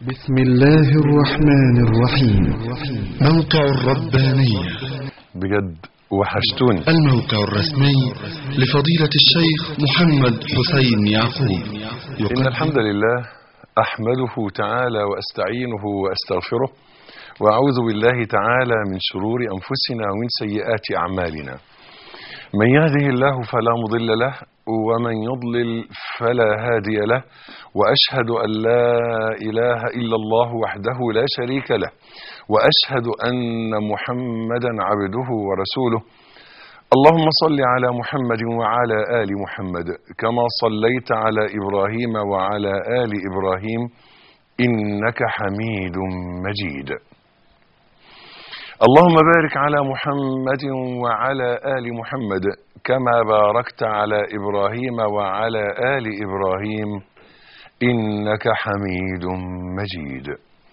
بسم الله الرحمن الرحيم موقع الربانية بجد وحشتوني الموقع الرسمي لفضيلة الشيخ محمد حسين يعقوب إن الحمد لله أحمده تعالى وأستعينه وأستغفره وأعوذ بالله تعالى من شرور أنفسنا ومن سيئات أعمالنا من يهده الله فلا مضل له ومن يضلل فلا هادي له وأشهد أن لا إله إلا الله وحده لا شريك له وأشهد أن محمدا عبده ورسوله اللهم صل على محمد وعلى آل محمد كما صليت على إبراهيم وعلى آل إبراهيم إنك حميد مجيد اللهم بارك على محمد وعلى آل محمد كما باركت على إبراهيم وعلى آل إبراهيم إنك حميد مجيد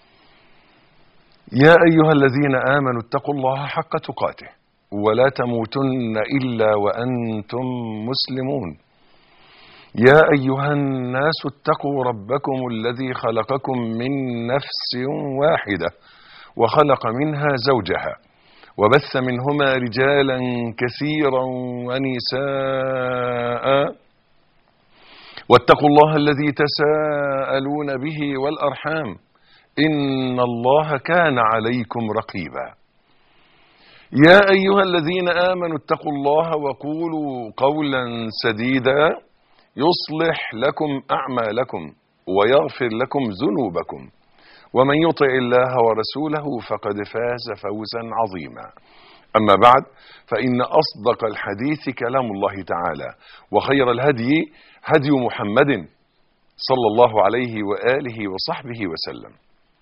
يا أيها الذين آمنوا اتقوا الله حق تقاته ولا تموتن إلا وأنتم مسلمون يا أيها الناس اتقوا ربكم الذي خلقكم من نفس واحدة وخلق منها زوجها وبث منهما رجالا كثيرا ونساء واتقوا الله الذي تساءلون به والأرحام إن الله كان عليكم رقيبا يا أيها الذين آمنوا اتقوا الله وقولوا قولا سديدا يصلح لكم أعمالكم ويغفر لكم ذنوبكم ومن يطع الله ورسوله فقد فاز فوزا عظيما أما بعد فإن أصدق الحديث كلام الله تعالى وخير الهدي هدي محمد صلى الله عليه وآله وصحبه وسلم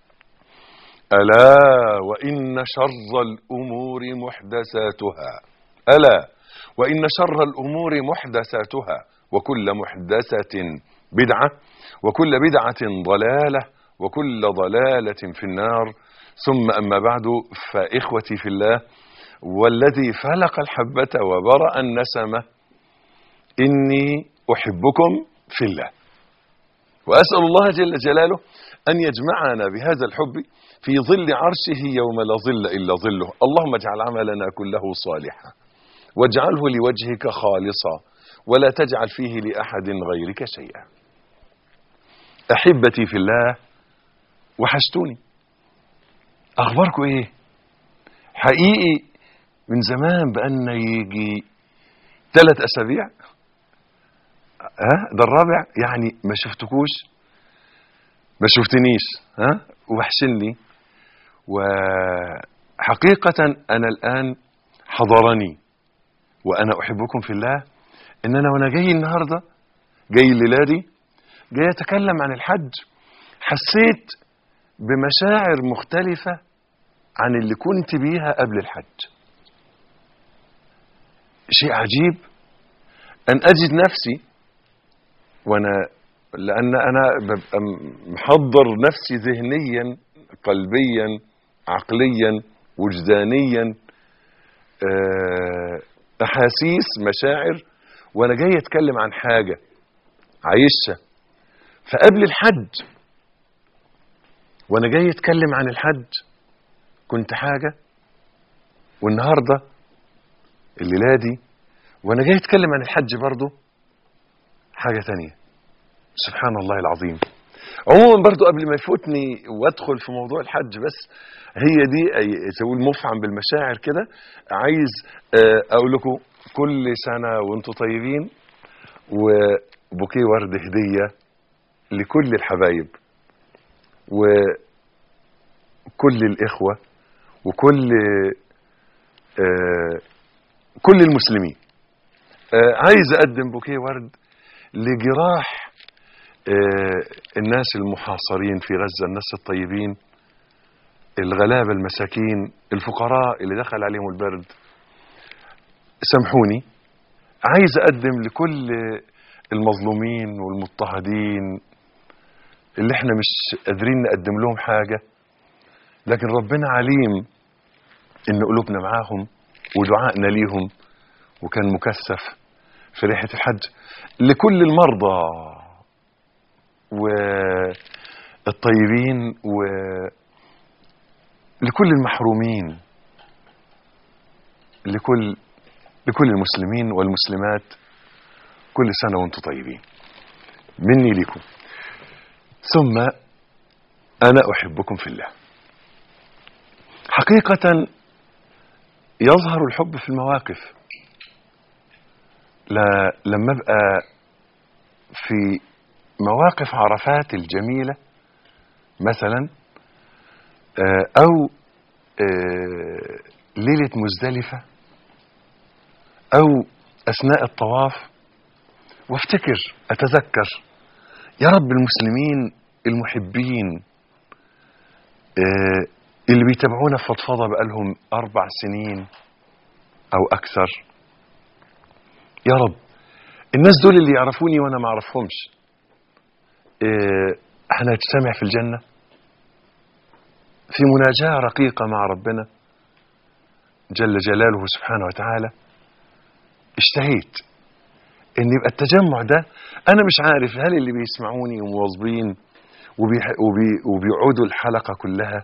ألا وإن شر الأمور محدثاتها ألا وإن شر الأمور محدثاتها وكل محدثة بدعة وكل بدعة ضلالة وكل ضلالة في النار ثم أما بعد فإخوتي في الله والذي فلق الحبة وبرأ النسمة إني أحبكم في الله وأسأل الله جل جلاله أن يجمعنا بهذا الحب في ظل عرشه يوم لا ظل إلا ظله اللهم اجعل عملنا كله صالحا واجعله لوجهك خالصا ولا تجعل فيه لأحد غيرك شيئا أحبتي في الله وحشتوني أخباركم إيه حقيقي من زمان بقالنا يجي ثلاث أسابيع ها ده الرابع يعني ما شفتكوش ما شفتنيش ها وحشني وحقيقة أنا الآن حضرني وأنا أحبكم في الله إن أنا وأنا جاي النهاردة جاي الليلة دي جاي أتكلم عن الحج حسيت بمشاعر مختلفة عن اللي كنت بيها قبل الحج شيء عجيب أن أجد نفسي وأنا لأن أنا ببقى محضر نفسي ذهنيا قلبيا عقليا وجدانيا أحاسيس مشاعر وأنا جاي أتكلم عن حاجة عايشها فقبل الحج وانا جاي اتكلم عن الحج كنت حاجة والنهاردة الليلة دي وانا جاي اتكلم عن الحج برضو حاجة تانية سبحان الله العظيم عموما برضو قبل ما يفوتني وادخل في موضوع الحج بس هي دي تقول مفعم بالمشاعر كده عايز اقول لكم كل سنة وانتم طيبين وبوكيه ورد هدية لكل الحبايب وكل الإخوة وكل آه كل المسلمين آه عايز أقدم بوكيه ورد لجراح آه الناس المحاصرين في غزة الناس الطيبين الغلابة المساكين الفقراء اللي دخل عليهم البرد سامحوني عايز أقدم لكل المظلومين والمضطهدين اللي احنا مش قادرين نقدم لهم حاجة لكن ربنا عليم ان قلوبنا معاهم ودعائنا ليهم وكان مكثف في ريحة الحج لكل المرضى و الطيبين و لكل المحرومين لكل لكل المسلمين والمسلمات كل سنة وانتم طيبين مني لكم ثم أنا أحبكم في الله حقيقة يظهر الحب في المواقف لا لما ابقى في مواقف عرفات الجميلة مثلا آه، أو آه، ليلة مزدلفة أو أثناء الطواف وافتكر أتذكر يا رب المسلمين المحبين آه، اللي بيتابعونا في فضفضة بقالهم أربع سنين أو أكثر يا رب الناس دول اللي يعرفوني وأنا ما أعرفهمش آه، هنجتمع في الجنة في مناجاة رقيقة مع ربنا جل جلاله سبحانه وتعالى اشتهيت ان يبقى التجمع ده انا مش عارف هل اللي بيسمعوني ومواظبين وبيح- وبي- وبيقعدوا الحلقة كلها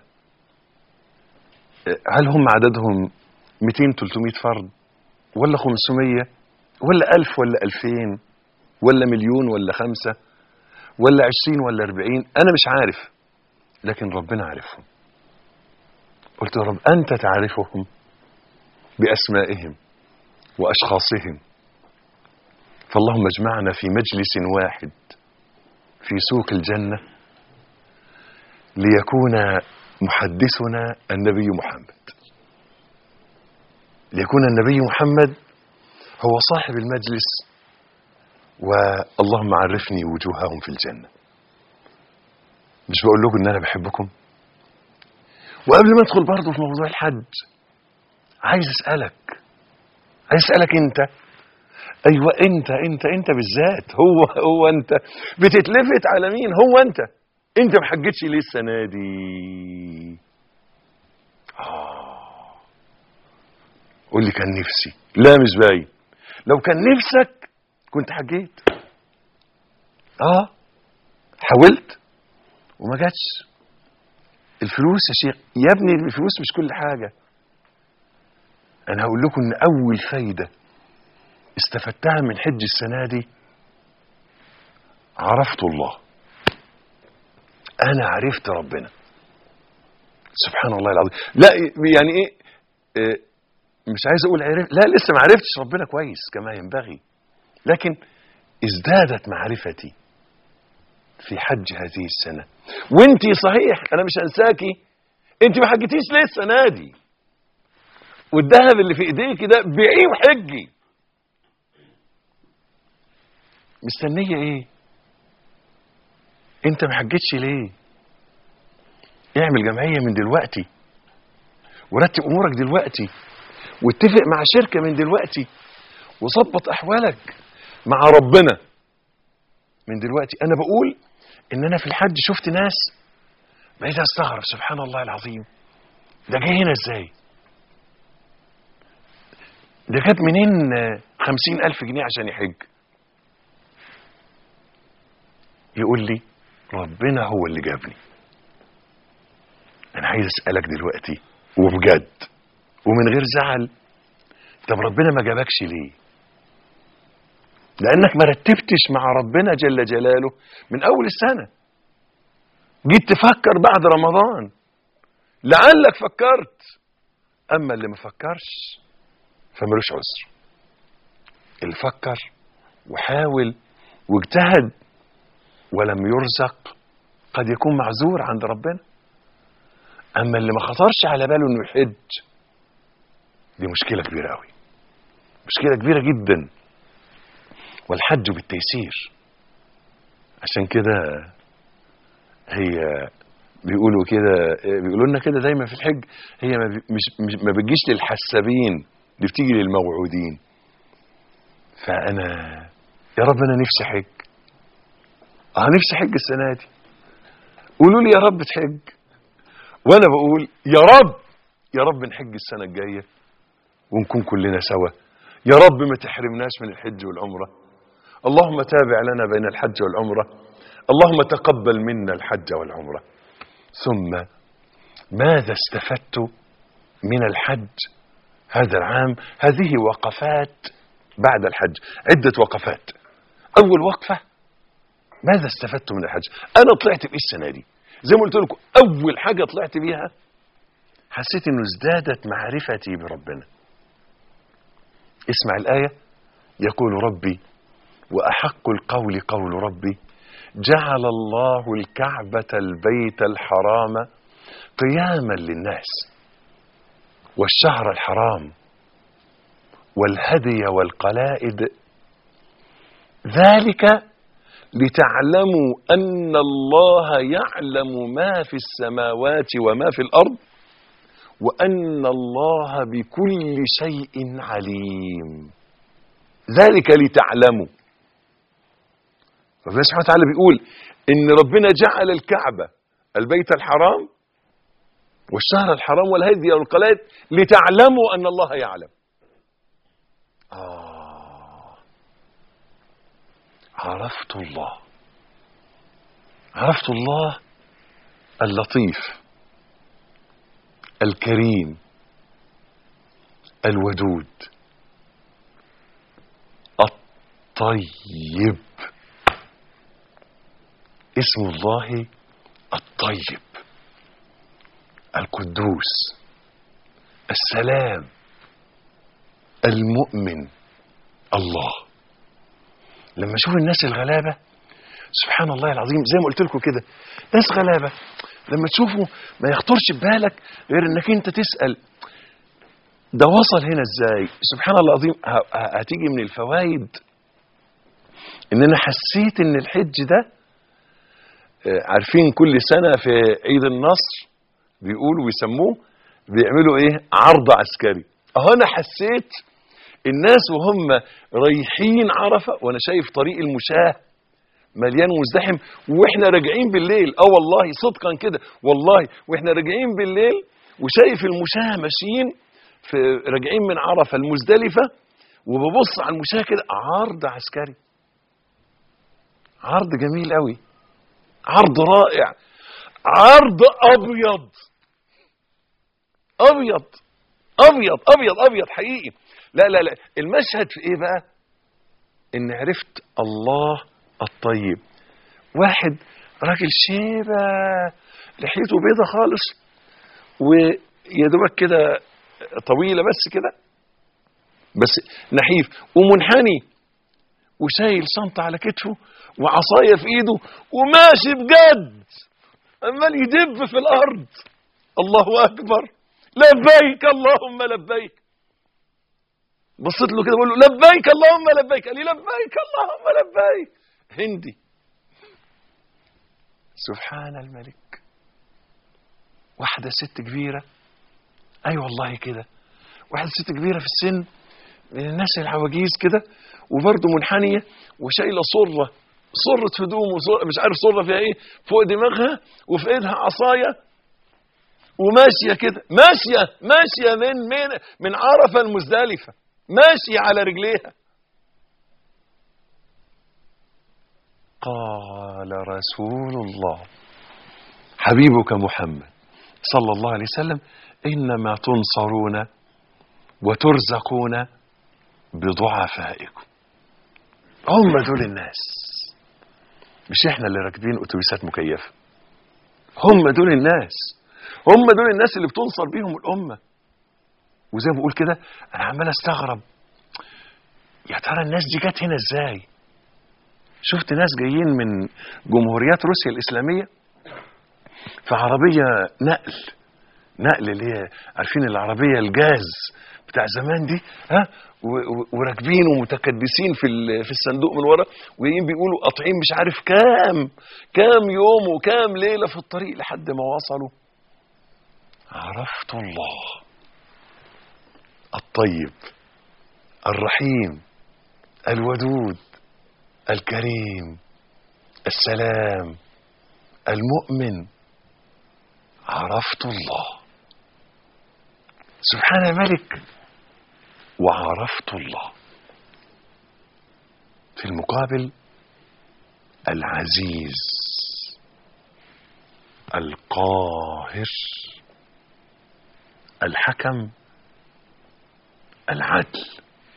هل هم عددهم 200 300 فرد ولا 500 ولا 1000 ولا 2000 ولا مليون ولا خمسة ولا 20 ولا 40 انا مش عارف لكن ربنا عارفهم قلت يا رب انت تعرفهم باسمائهم واشخاصهم فاللهم اجمعنا في مجلس واحد في سوق الجنه ليكون محدثنا النبي محمد ليكون النبي محمد هو صاحب المجلس واللهم عرفني وجوههم في الجنه مش بقول لكم ان انا بحبكم وقبل ما ادخل برضه في موضوع الحج عايز اسالك عايز اسالك انت ايوه انت انت انت بالذات هو هو انت بتتلفت على مين هو انت انت ما حجتش ليه السنه دي اه قول لي كان نفسي لا مش باين لو كان نفسك كنت حجيت اه حاولت وما جاتش الفلوس يا شيخ يا ابني الفلوس مش كل حاجه انا هقول لكم ان اول فايده استفدتها من حج السنه دي عرفت الله انا عرفت ربنا سبحان الله العظيم لا يعني ايه إيه، مش عايز اقول عرف لا لسه ما عرفتش ربنا كويس كما ينبغي لكن ازدادت معرفتي في حج هذه السنه وانتي صحيح انا مش انساكي انت ما حجتيش ليه السنه دي والذهب اللي في ايديك ده بيعيه وحجي مستنيه ايه انت ما حجتش ليه اعمل جمعيه من دلوقتي ورتب امورك دلوقتي واتفق مع شركه من دلوقتي وظبط احوالك مع ربنا من دلوقتي انا بقول ان انا في الحج شفت ناس بقيت استغرب سبحان الله العظيم ده جاي هنا ازاي ده جاب منين خمسين ألف جنيه عشان يحج يقول لي ربنا هو اللي جابني انا عايز اسالك دلوقتي وبجد ومن غير زعل طب ربنا ما جابكش ليه لانك ما رتبتش مع ربنا جل جلاله من اول السنه جيت تفكر بعد رمضان لعلك فكرت اما اللي ما فكرش فملوش عذر اللي فكر وحاول واجتهد ولم يرزق قد يكون معذور عند ربنا اما اللي ما خطرش على باله انه يحج دي مشكله كبيره قوي مشكله كبيره جدا والحج بالتيسير عشان كده هي بيقولوا كده بيقولوا لنا كده دايما في الحج هي ما بي- مش مش- ما بتجيش للحسابين دي بتيجي للموعودين فانا يا رب انا نفسي حج اه نفسي حج السنه دي قولوا لي يا رب تحج وانا بقول يا رب يا رب نحج السنه الجايه ونكون كلنا سوا يا رب ما تحرمناش من الحج والعمره اللهم تابع لنا بين الحج والعمره اللهم تقبل منا الحج والعمرة ثم ماذا استفدت من الحج هذا العام هذه وقفات بعد الحج عدة وقفات أول وقفة ماذا استفدت من الحج أنا طلعت بإيه السنة دي زي ما قلت لكم أول حاجة طلعت بيها حسيت أنه ازدادت معرفتي بربنا اسمع الآية يقول ربي وأحق القول قول ربي جعل الله الكعبة البيت الحرام قياما للناس والشهر الحرام والهدي والقلائد ذلك لتعلموا أن الله يعلم ما في السماوات وما في الأرض وأن الله بكل شيء عليم ذلك لتعلموا ربنا سبحانه وتعالى بيقول إن ربنا جعل الكعبة البيت الحرام والشهر الحرام والهدي والقلائد لتعلموا أن الله يعلم آه عرفت الله عرفت الله اللطيف الكريم الودود الطيب اسم الله الطيب القدوس السلام المؤمن الله لما اشوف الناس الغلابه سبحان الله العظيم زي ما قلت لكم كده ناس غلابه لما تشوفه ما يخطرش ببالك غير انك انت تسال ده وصل هنا ازاي سبحان الله العظيم ه- ه- هتيجي من الفوائد ان انا حسيت ان الحج ده آه، عارفين كل سنه في عيد النصر بيقولوا ويسموه بيعملوا ايه عرض عسكري اهو انا حسيت الناس وهم رايحين عرفه وانا شايف طريق المشاه مليان مزدحم واحنا راجعين بالليل اه والله صدقا كده والله واحنا راجعين بالليل وشايف المشاه ماشيين في راجعين من عرفه المزدلفه وببص على المشاه كده عرض عسكري عرض جميل قوي عرض رائع عرض ابيض ابيض ابيض ابيض ابيض حقيقي لا لا لا المشهد في ايه بقى ان عرفت الله الطيب واحد راجل شيبة لحيته بيضة خالص ويا دوبك كده طويلة بس كده بس نحيف ومنحني وشايل شنطة على كتفه وعصاية في ايده وماشي بجد عمال يدب في الارض الله اكبر لبيك اللهم لبيك بصيت له كده بقول له لبيك اللهم لبيك قال لي لبيك اللهم لبيك هندي سبحان الملك واحدة ست كبيرة أي أيوة والله كده واحدة ست كبيرة في السن من الناس العواجيز كده وبرضه منحنية وشايلة صرة صرة هدوم وصرة مش عارف صرة فيها ايه فوق دماغها وفي ايدها عصاية وماشية كده ماشية ماشية من من من عرفة المزدلفة ماشية على رجليها قال رسول الله حبيبك محمد صلى الله عليه وسلم إنما تنصرون وترزقون بضعفائكم هم دول الناس مش احنا اللي راكبين اتوبيسات مكيفه هم دول الناس هم دول الناس اللي بتنصر بيهم الامه وزي ما بقول كده انا عمال استغرب يا ترى الناس دي جت هنا ازاي شفت ناس جايين من جمهوريات روسيا الاسلاميه في عربيه نقل نقل اللي هي عارفين العربيه الجاز بتاع زمان دي ها و- و- وراكبين ومتكدسين في ال- في الصندوق من ورا وجايين بيقولوا قاطعين مش عارف كام كام يوم وكام ليله في الطريق لحد ما وصلوا عرفت الله الطيب الرحيم الودود الكريم السلام المؤمن عرفت الله سبحان الملك وعرفت الله في المقابل العزيز القاهر الحكم العدل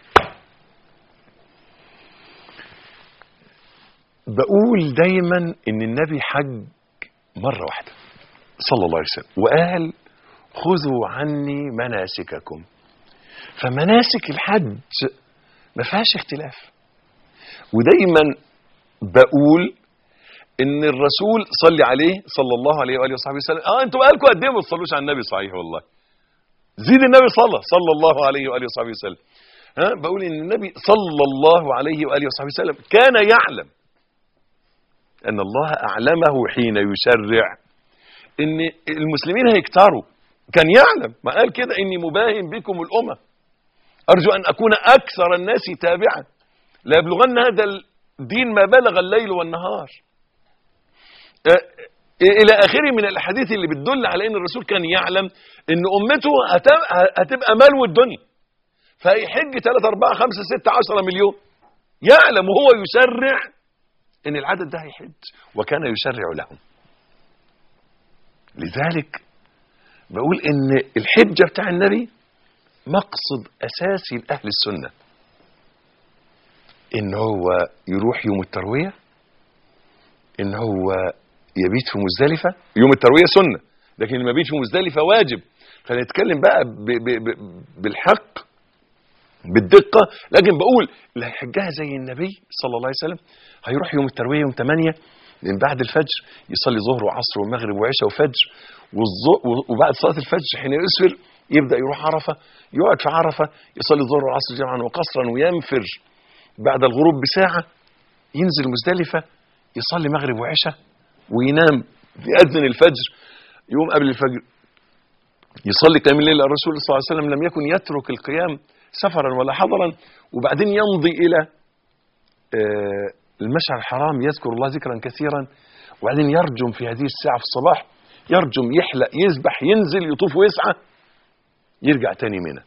بقول دايما ان النبي حج مرة واحدة صلى الله عليه وسلم وقال خذوا عني مناسككم فمناسك الحج ما فيهاش اختلاف ودايما بقول ان الرسول صلي عليه صلى الله عليه واله وصحبه وسلم اه انتوا بقالكم قد ايه ما تصلوش على النبي صحيح والله زيد النبي صلى صلى الله عليه واله وصحبه وسلم ها بقول ان النبي صلى الله عليه واله وصحبه وسلم كان يعلم ان الله اعلمه حين يشرع ان المسلمين هيكتروا كان يعلم ما قال كده اني مباهم بكم الامم ارجو ان اكون اكثر الناس تابعا لا يبلغن هذا الدين ما بلغ الليل والنهار آه، الى اخره من الاحاديث اللي بتدل على ان الرسول كان يعلم ان امته هت- هتبقى ملو الدنيا فهيحج 3 4 5 6 10 مليون يعلم وهو يشرع ان العدد ده هيحج وكان يشرع لهم لذلك بقول ان الحجه بتاع النبي مقصد اساسي لاهل السنه ان هو يروح يوم الترويه ان هو يبيت في مزدلفه يوم الترويه سنه لكن المبيت في مزدلفه واجب خلينا نتكلم بقى ب ب ب بالحق بالدقه لكن بقول اللي هيحجها زي النبي صلى الله عليه وسلم هيروح يوم الترويه يوم 8 من بعد الفجر يصلي ظهر وعصر ومغرب وعشاء وفجر والظ- وبعد صلاه الفجر حين يسفر يبدا يروح عرفه يقعد في عرفه يصلي الظهر والعصر جمعا وقصرا وينفر بعد الغروب بساعه ينزل مزدلفه يصلي مغرب وعشاء وينام يأذن الفجر يقوم قبل الفجر يصلي قيام الليل الرسول صلى الله عليه وسلم لم يكن يترك القيام سفرا ولا حضرا وبعدين يمضي الى آه، المشعر الحرام يذكر الله ذكرا كثيرا وبعدين يرجم في هذه الساعه في الصباح يرجم يحلق يذبح ينزل يطوف ويسعى يرجع تاني منى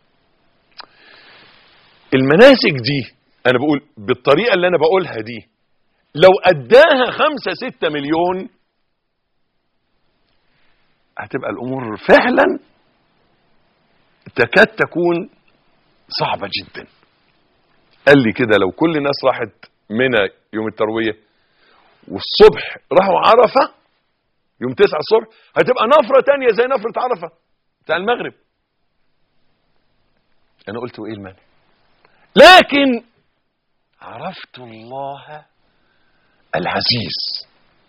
المناسك دي انا بقول بالطريقه اللي انا بقولها دي لو اداها خمسة ستة مليون هتبقى الامور فعلا تكاد تكون صعبة جدا قال لي كده لو كل الناس راحت منى يوم التروية والصبح راحوا عرفة يوم تسعة الصبح هتبقى نفرة تانية زي نفرة عرفة بتاع المغرب انا قلت وايه المانع لكن عرفت الله العزيز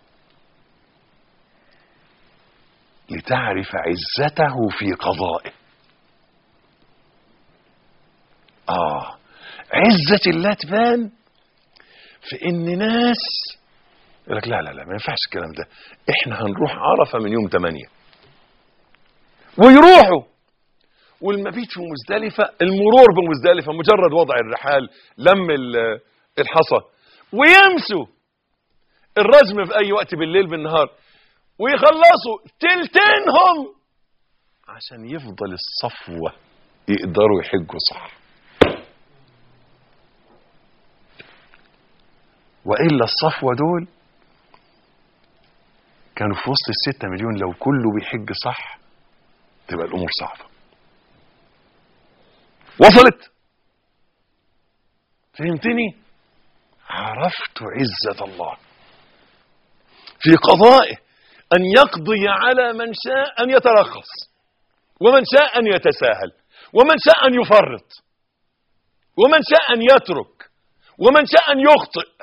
لتعرف عزته في قضائه اه عزة الله تبان في ان ناس يقول لك لا لا لا ما ينفعش الكلام ده احنا هنروح عرفة من يوم 8 ويروحوا والمبيت في مزدلفة المرور بمزدلفة مجرد وضع الرحال لم ال- الحصى ويمسوا الرزم في اي وقت بالليل بالنهار ويخلصوا تلتينهم عشان يفضل الصفوة يقدروا يحجوا صح وإلا الصفوة دول كانوا في وسط الستة مليون لو كله بيحج صح تبقى الأمور صعبة وصلت فهمتني عرفت عزة الله في قضائه أن يقضي على من شاء أن يترخص ومن شاء أن يتساهل ومن شاء أن يفرط ومن شاء أن يترك ومن شاء أن يخطئ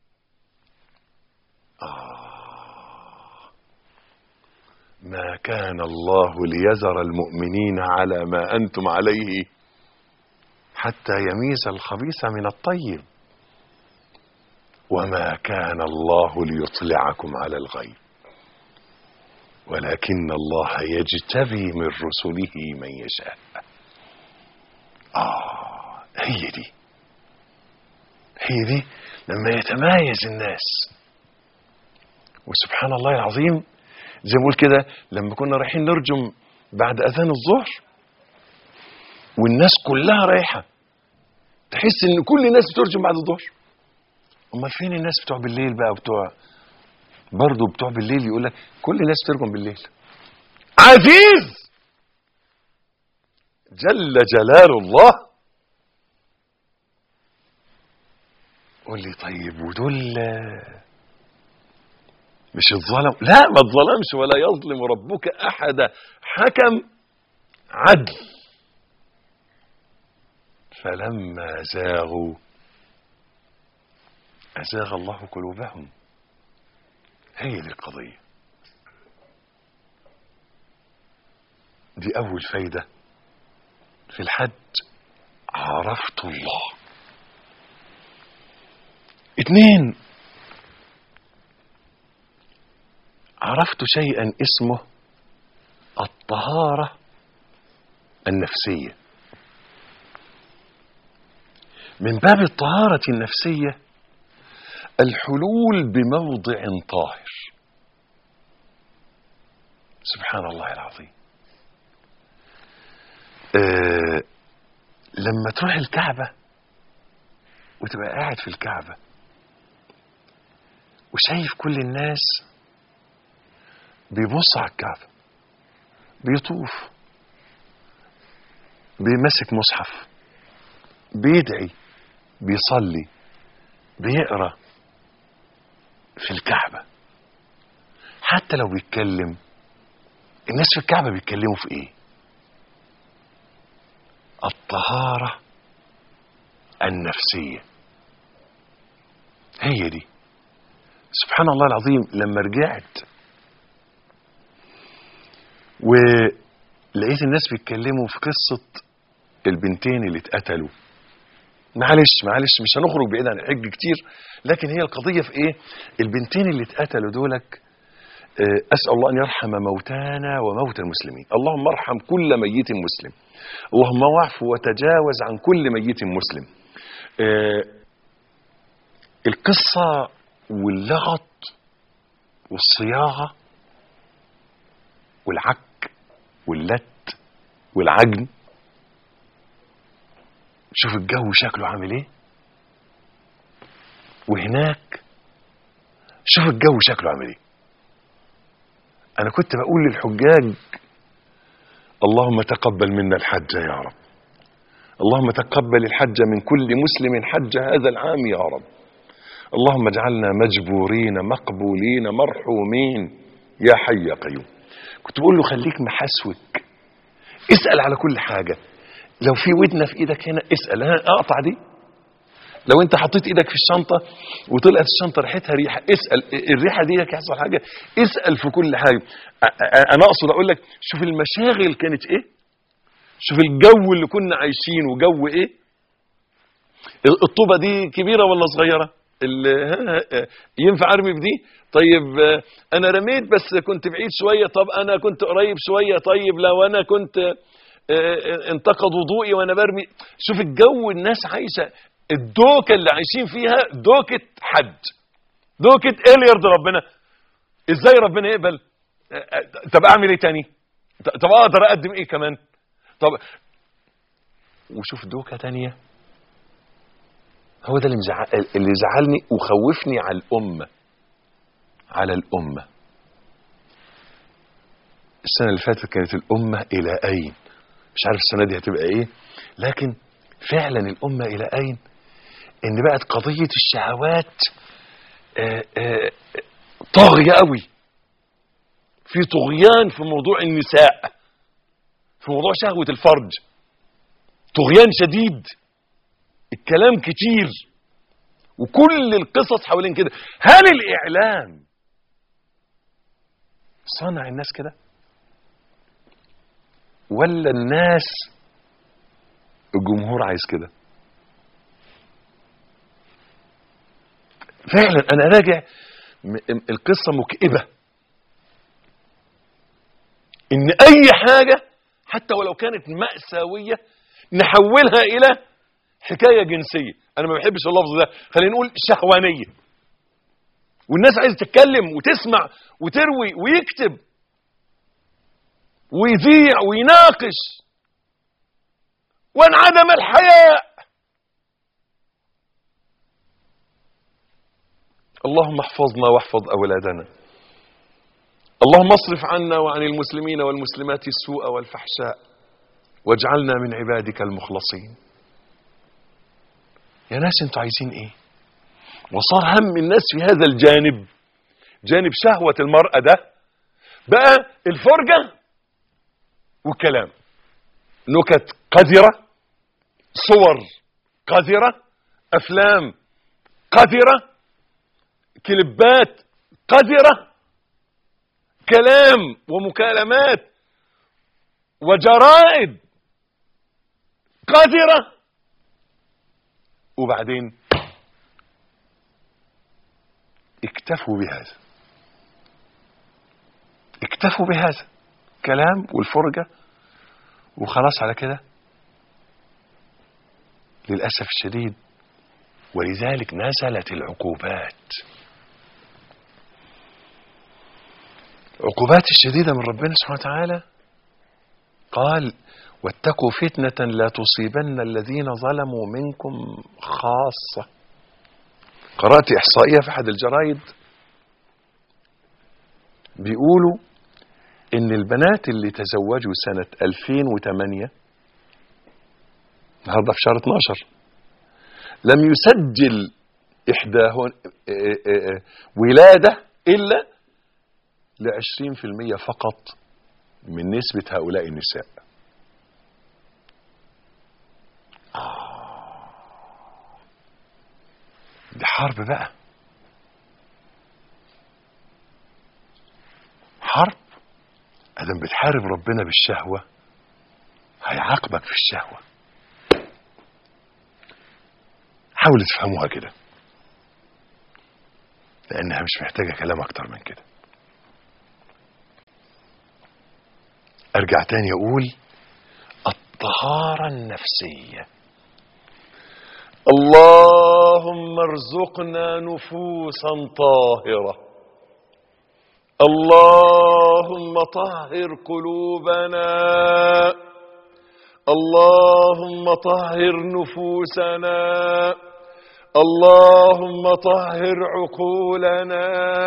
آه. ما كان الله ليذر المؤمنين على ما أنتم عليه حتى يميز الخبيث من الطيب وما كان الله ليطلعكم على الغيب ولكن الله يجتبي من رسله من يشاء آه هي دي هي دي لما يتمايز الناس وسبحان الله العظيم زي ما بقول كده لما كنا رايحين نرجم بعد اذان الظهر والناس كلها رايحه تحس ان كل الناس بترجم بعد الظهر امال فين الناس بتوع بالليل بقى وبتوع برضه بتوع بالليل يقول لك كل الناس ترجم بالليل عزيز جل جلال الله قول لي طيب ودول مش الظلم لا ما اتظلمش ولا يظلم ربك احدا حكم عدل فلما زاغوا ازاغ الله قلوبهم هي دي القضيه دي اول فايده في الحج عرفت الله اتنين عرفت شيئا اسمه الطهارة النفسية من باب الطهارة النفسية الحلول بموضع طاهر سبحان الله العظيم آه لما تروح الكعبة وتبقى قاعد في الكعبة وشايف كل الناس بيبص على الكعبة بيطوف بيمسك مصحف بيدعي بيصلي بيقرا في الكعبة حتى لو بيتكلم الناس في الكعبة بيتكلموا في ايه الطهارة النفسية هي دي سبحان الله العظيم لما رجعت ولقيت الناس بيتكلموا في قصة البنتين اللي اتقتلوا معلش معلش مش هنخرج بعيد عن الحج كتير لكن هي القضية في ايه البنتين اللي اتقتلوا دولك آه، أسأل الله أن يرحم موتانا وموتى المسلمين اللهم ارحم كل ميت مسلم اللهم واعف وتجاوز عن كل ميت مسلم آه، القصة واللغط والصياغة والعك واللت والعجن شوف الجو شكله عامل ايه وهناك شوف الجو شكله عامل ايه انا كنت بقول للحجاج اللهم تقبل منا الحج يا رب اللهم تقبل الحج من كل مسلم حج هذا العام يا رب اللهم اجعلنا مجبورين مقبولين مرحومين يا حي يا قيوم كنت بقول له خليك محسوك اسأل على كل حاجة لو في ودنة في ايدك هنا اسأل ها اقطع دي لو انت حطيت ايدك في الشنطة وطلعت الشنطة ريحتها ريحة اسأل الريحة دي يحصل حاجة اسأل في كل حاجة أ- أ- انا اقصد اقول لك شوف المشاغل كانت ايه شوف الجو اللي كنا عايشين وجو ايه الطوبة دي كبيرة ولا صغيرة ال- ها- ها- ينفع ارمي بدي طيب آه، انا رميت بس كنت بعيد شوية طب انا كنت قريب شوية طيب لو انا كنت آه، آه، انتقد وضوئي وانا برمي شوف الجو الناس عايشة الدوكة اللي عايشين فيها دوكة حج دوكة ايه اللي يرضي ربنا ازاي ربنا يقبل آه، آه، طب اعمل ايه تاني ط- طب اقدر اقدم ايه كمان طب وشوف دوكة تانية هو ده اللي, مزع... اللي زعلني وخوفني على الأمة على الأمة السنة اللي فاتت كانت الأمة إلى أين مش عارف السنة دي هتبقى إيه لكن فعلا الأمة إلى أين إن بقت قضية الشهوات آه، آه، طاغية قوي في طغيان في موضوع النساء في موضوع شهوة الفرج طغيان شديد الكلام كتير وكل القصص حوالين كده هل الإعلام صنع الناس كده ولا الناس الجمهور عايز كده فعلا انا راجع م- م- القصة مكئبة ان اي حاجة حتى ولو كانت مأساوية نحولها الى حكاية جنسية انا ما بحبش اللفظ ده خلينا نقول شهوانية والناس عايزة تتكلم وتسمع وتروي ويكتب ويذيع ويناقش وانعدم الحياء اللهم احفظنا واحفظ اولادنا اللهم اصرف عنا وعن المسلمين والمسلمات السوء والفحشاء واجعلنا من عبادك المخلصين يا ناس انتوا عايزين ايه وصار هم الناس في هذا الجانب جانب شهوة المرأة ده بقى الفرجة والكلام نكت قذرة صور قذرة أفلام قذرة كليبات قذرة كلام ومكالمات وجرائد قذرة وبعدين اكتفوا بهذا اكتفوا بهذا كلام والفرجة وخلاص على كده للأسف الشديد ولذلك نزلت العقوبات عقوبات الشديدة من ربنا سبحانه وتعالى قال واتقوا فتنة لا تصيبن الذين ظلموا منكم خاصة قرأت إحصائية في أحد الجرايد بيقولوا إن البنات اللي تزوجوا سنة 2008 النهارده في شهر 12 لم يسجل إحداهن ولادة إلا ل 20% فقط من نسبة هؤلاء النساء دي حرب بقى حرب ادم بتحارب ربنا بالشهوة هيعاقبك في الشهوة حاولوا تفهموها كده لانها مش محتاجة كلام اكتر من كده ارجع تاني اقول الطهارة النفسية اللهم ارزقنا نفوسا طاهرة اللهم طهر قلوبنا اللهم طهر نفوسنا اللهم طهر عقولنا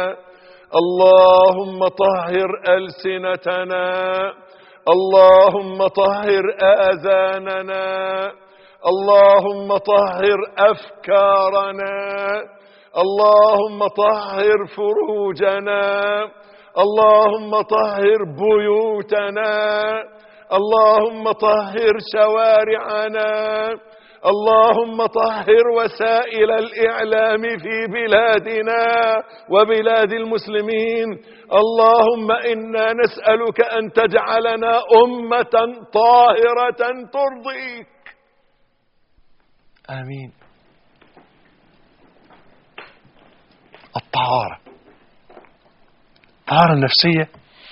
اللهم طهر ألسنتنا اللهم طهر آذاننا اللهم طهر أفكارنا اللهم طهر فروجنا اللهم طهر بيوتنا اللهم طهر شوارعنا اللهم طهر وسائل الإعلام في بلادنا وبلاد المسلمين اللهم إنا نسألك أن تجعلنا أمة طاهرة ترضيك آمين الطهارة الطهارة النفسية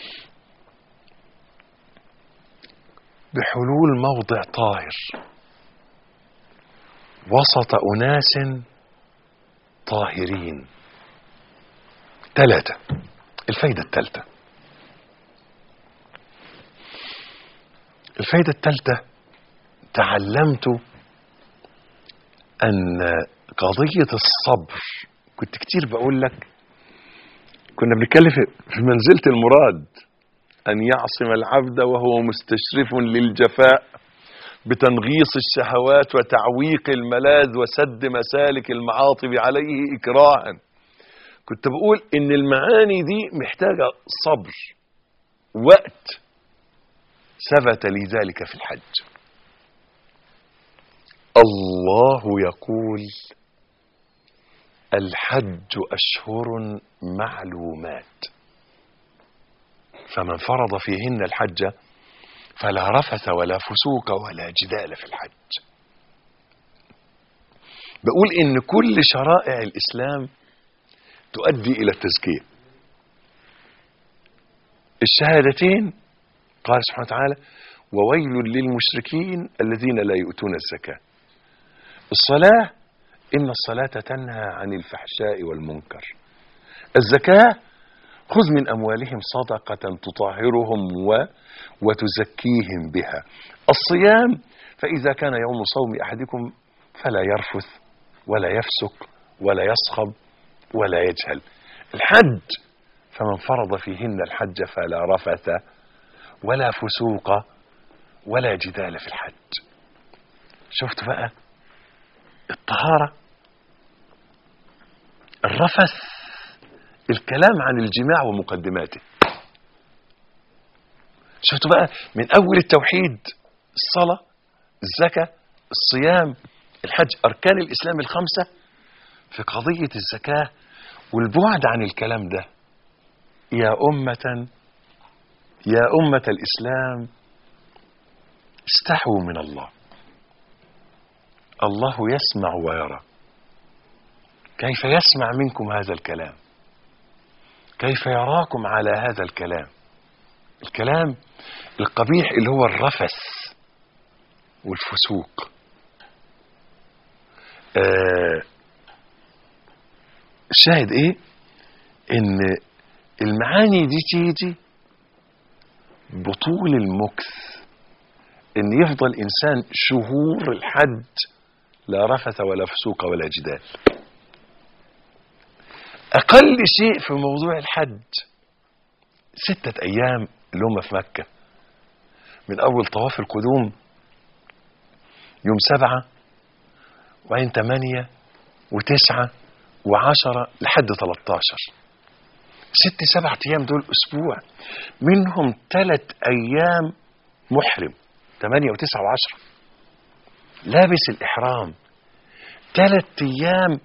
بحلول موضع طاهر وسط أناس طاهرين ثلاثة الفايدة الثالثة الفايدة الثالثة تعلمت أن قضية الصبر كنت كتير بقول لك كنا بنتكلم في منزلة المراد أن يعصم العبد وهو مستشرف للجفاء بتنغيص الشهوات وتعويق الملاذ وسد مسالك المعاطب عليه إكراها كنت بقول إن المعاني دي محتاجة صبر وقت ثبت لي ذلك في الحج الله يقول الحج أشهر معلومات فمن فرض فيهن الحج فلا رفث ولا فسوق ولا جدال في الحج بقول إن كل شرائع الإسلام تؤدي إلى التزكية الشهادتين قال سبحانه وتعالى وويل للمشركين الذين لا يؤتون الزكاه الصلاة إن الصلاة تنهى عن الفحشاء والمنكر الزكاة خذ من أموالهم صدقة تطهرهم و وتزكيهم بها الصيام فإذا كان يوم صوم أحدكم فلا يرفث ولا يفسق ولا يصخب ولا يجهل الحج فمن فرض فيهن الحج فلا رفث ولا فسوق ولا جدال في الحج شفت بقى الطهارة الرفث الكلام عن الجماع ومقدماته شفتوا بقى من أول التوحيد الصلاة الزكاة الصيام الحج أركان الإسلام الخمسة في قضية الزكاة والبعد عن الكلام ده يا أمة يا أمة الإسلام استحوا من الله الله يسمع ويرى كيف يسمع منكم هذا الكلام كيف يراكم على هذا الكلام الكلام القبيح اللي هو الرفث والفسوق آه الشاهد ايه ان المعاني دي تيجي بطول المكث ان يفضل انسان شهور الحج لا رفث ولا فسوق ولا جدال اقل شيء في موضوع الحج ستة ايام اللي هم في مكة من اول طواف القدوم يوم سبعة وبعدين تمانية وتسعة وعشرة لحد 13 ست سبعة ايام دول اسبوع منهم ثلاث ايام محرم ثمانية وتسعة وعشرة لابس الاحرام ثلاث ايام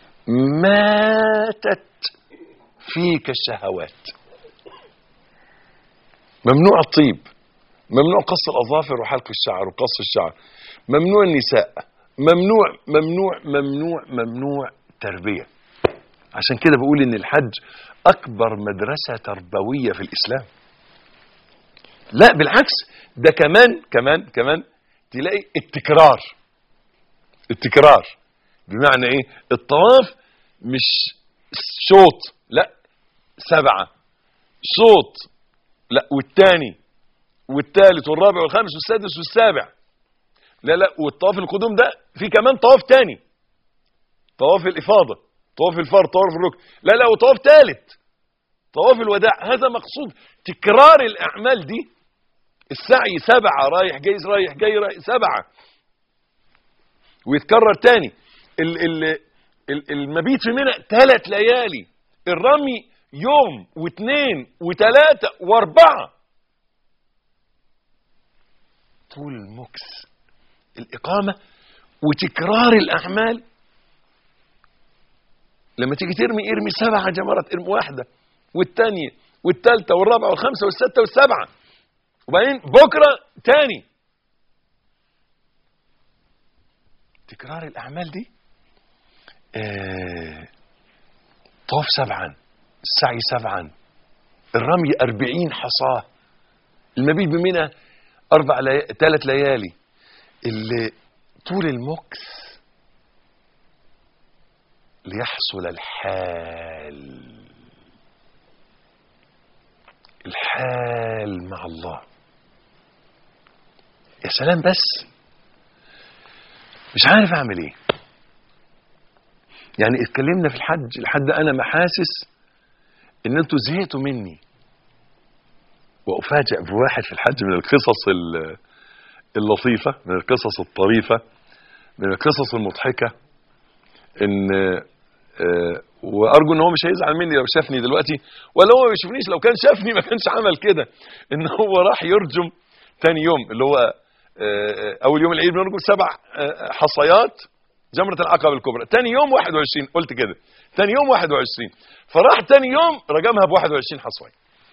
ماتت فيك الشهوات ممنوع الطيب ممنوع قص الاظافر وحلق الشعر وقص الشعر ممنوع النساء ممنوع ممنوع ممنوع ممنوع تربيه عشان كده بقول ان الحج اكبر مدرسه تربويه في الاسلام لا بالعكس ده كمان كمان كمان تلاقي التكرار التكرار بمعنى ايه الطواف مش شوط لا سبعة شوط لا والتاني والتالت والرابع والخامس والسادس والسابع لا لا والطواف القدوم ده في كمان طواف تاني طواف الافاضه طواف الفرد طواف الركن لا لا وطواف ثالث طواف الوداع هذا مقصود تكرار الاعمال دي السعي سبعه رايح جاي رايح جاي رايح سبعه ويتكرر تاني ال ال ال المبيت في منى ثلاث ليالي الرمي يوم واثنين وثلاثه واربعه طول المكس الاقامه وتكرار الاعمال لما تيجي ترمي ارمي سبعة جمرات ارمي واحدة والتانية والتالتة والرابعة والخامسة والستة والسبعة وبعدين بكرة تاني تكرار الأعمال دي آه طوف سبعا السعي سبعا الرمي أربعين حصاة المبيت بمنى أربع لي... ثلاث ليالي اللي طول المكث ليحصل الحال الحال مع الله يا سلام بس مش عارف اعمل ايه يعني اتكلمنا في الحج لحد انا ما حاسس ان انتوا زهقتوا مني وافاجئ بواحد في الحج من القصص اللطيفه من القصص الطريفه من القصص المضحكه ان آه وارجو ان هو مش هيزعل مني لو شافني دلوقتي ولا هو ما بيشوفنيش لو كان شافني ما كانش عمل كده ان هو راح يرجم ثاني يوم اللي هو آه اول يوم العيد بنرجم سبع آه حصيات جمرة العقبة الكبرى ثاني يوم 21 قلت كده ثاني يوم 21 فراح ثاني يوم رجمها ب 21 حصوية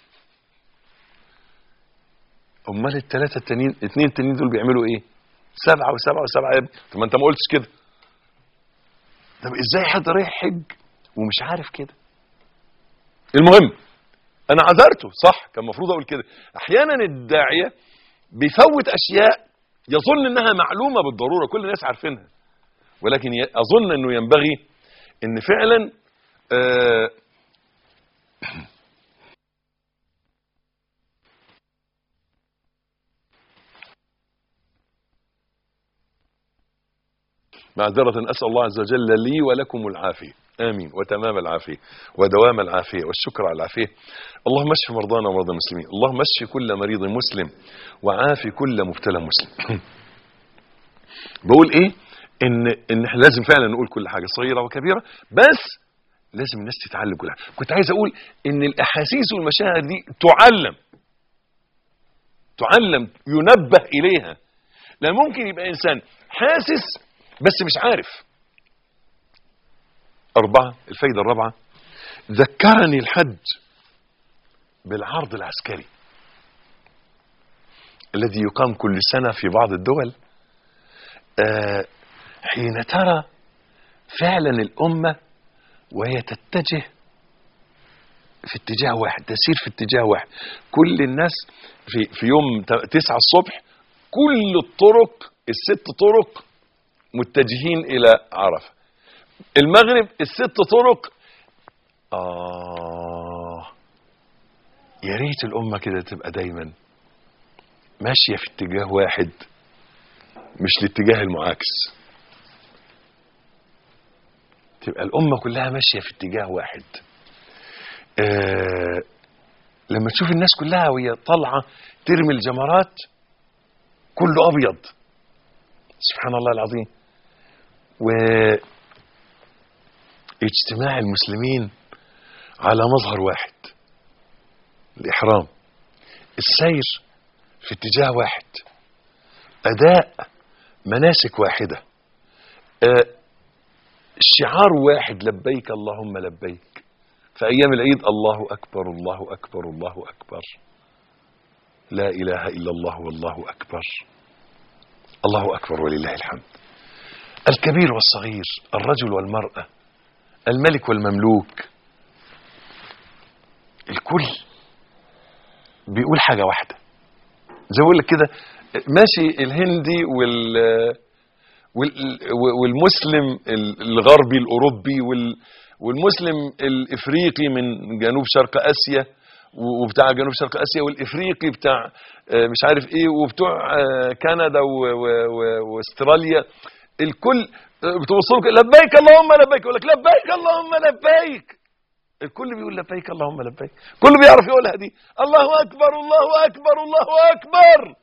امال الثلاثه التانيين الاثنين التانيين دول بيعملوا ايه سبعه وسبعه وسبعه يا ابني طب ما انت ما قلتش كده طب ازاي حد رايح حج ومش عارف كده المهم انا عذرته صح كان المفروض اقول كده احيانا الداعيه بيفوت اشياء يظن انها معلومه بالضروره كل الناس عارفينها ولكن اظن انه ينبغي ان فعلا آه معذرة أسأل الله عز وجل لي ولكم العافية آمين وتمام العافية ودوام العافية والشكر على العافية اللهم اشف مرضانا ومرضى المسلمين اللهم اشف كل مريض مسلم وعافي كل مبتلى مسلم بقول ايه ان ان احنا لازم فعلا نقول كل حاجه صغيره وكبيره بس لازم الناس تتعلم كل حاجه كنت عايز اقول ان الاحاسيس والمشاعر دي تعلم تعلم ينبه اليها لا ممكن يبقى انسان حاسس بس مش عارف أربعة الفايدة الرابعة ذكرني الحج بالعرض العسكري الذي يقام كل سنة في بعض الدول آه حين ترى فعلا الأمة وهي تتجه في اتجاه واحد تسير في اتجاه واحد كل الناس في, في يوم ت- تسعة الصبح كل الطرق الست طرق متجهين إلى عرفة المغرب الست طرق آه يا ريت الأمة كده تبقى دايما ماشية في اتجاه واحد مش الاتجاه المعاكس تبقى الأمة كلها ماشية في اتجاه واحد آه لما تشوف الناس كلها وهي طالعة ترمي الجمرات كله أبيض سبحان الله العظيم واجتماع المسلمين على مظهر واحد الإحرام السير في اتجاه واحد أداء مناسك واحدة آه، شعار واحد لبيك اللهم لبيك في أيام العيد الله أكبر الله أكبر الله أكبر لا إله إلا الله والله أكبر الله أكبر ولله الحمد الكبير والصغير الرجل والمرأة الملك والمملوك الكل بيقول حاجة واحدة زي ما بقول لك كده ماشي الهندي وال وال- والمسلم الغربي الاوروبي وال- والمسلم الافريقي من جنوب شرق اسيا وبتاع جنوب شرق اسيا والافريقي بتاع آه، مش عارف ايه وبتوع آه، كندا و- و- و- واستراليا الكل آه، بتوصلوا كده، لبيك اللهم لبيك يقول لك لبيك اللهم لبيك الكل بيقول لبيك اللهم لبيك كله بيعرف يقولها دي الله اكبر الله اكبر الله اكبر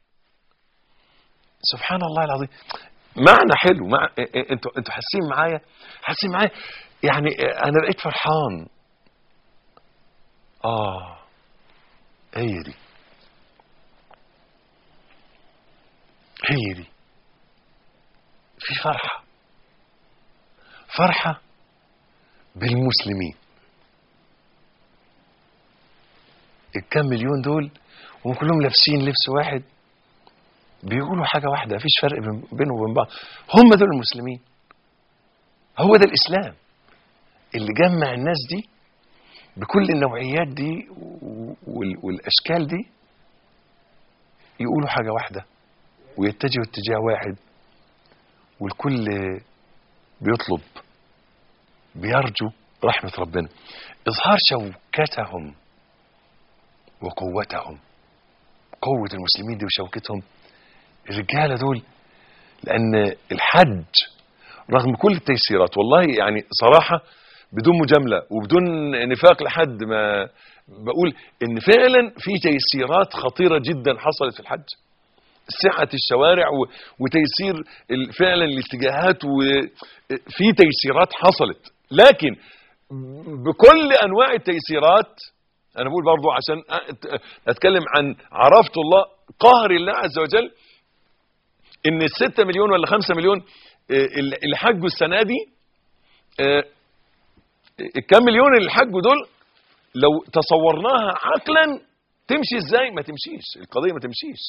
سبحان الله العظيم معنى حلو مع... إ- إ- انتوا انتوا حاسين معايا حاسين معايا يعني انا بقيت فرحان اه هي دي هي دي في فرحة فرحة بالمسلمين الكام مليون دول وكلهم لابسين لبس واحد بيقولوا حاجة واحدة مفيش فرق بين- بينهم وبين بعض هم دول المسلمين هو ده الإسلام اللي جمع الناس دي بكل النوعيات دي و- وال- والأشكال دي يقولوا حاجة واحدة ويتجهوا اتجاه واحد والكل بيطلب بيرجو رحمة ربنا إظهار شوكتهم وقوتهم قوة المسلمين دي وشوكتهم الرجالة دول لأن الحج رغم كل التيسيرات والله يعني صراحة بدون مجاملة وبدون نفاق لحد ما بقول إن فعلا في تيسيرات خطيرة جدا حصلت في الحج سعة الشوارع و- وتيسير ال- فعلا الاتجاهات وفي تيسيرات حصلت لكن بكل أنواع التيسيرات انا بقول برضو عشان أ- اتكلم عن عرفت الله قهر الله عز وجل ان الستة مليون ولا خمسة مليون آه، اللي حجوا السنة دي آه، الكام مليون اللي حجوا دول لو تصورناها عقلا تمشي ازاي ما تمشيش القضية ما تمشيش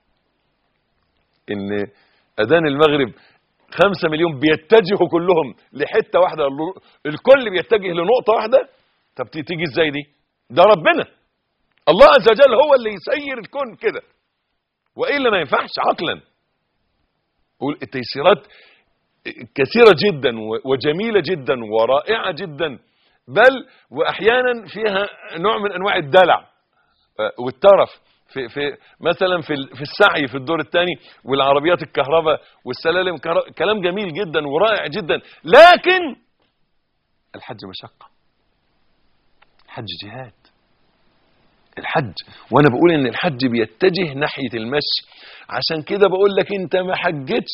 ان اذان المغرب خمسة مليون بيتجهوا كلهم لحتة واحدة الكل بيتجه لنقطة واحدة طب تيجي ازاي دي ده ربنا الله عز وجل هو اللي يسير الكون كده والا ما ينفعش عقلا قول التيسيرات كثيره جدا و- وجميله جدا ورائعه جدا بل واحيانا فيها نوع من انواع الدلع آه، والترف في في مثلا في ال- في السعي في الدور الثاني والعربيات الكهرباء والسلالم الكهرباء كلام جميل جدا ورائع جدا لكن الحج مشقه الحج جهاد الحج وانا بقول ان الحج بيتجه ناحيه المشي عشان كده بقول لك انت ما حجتش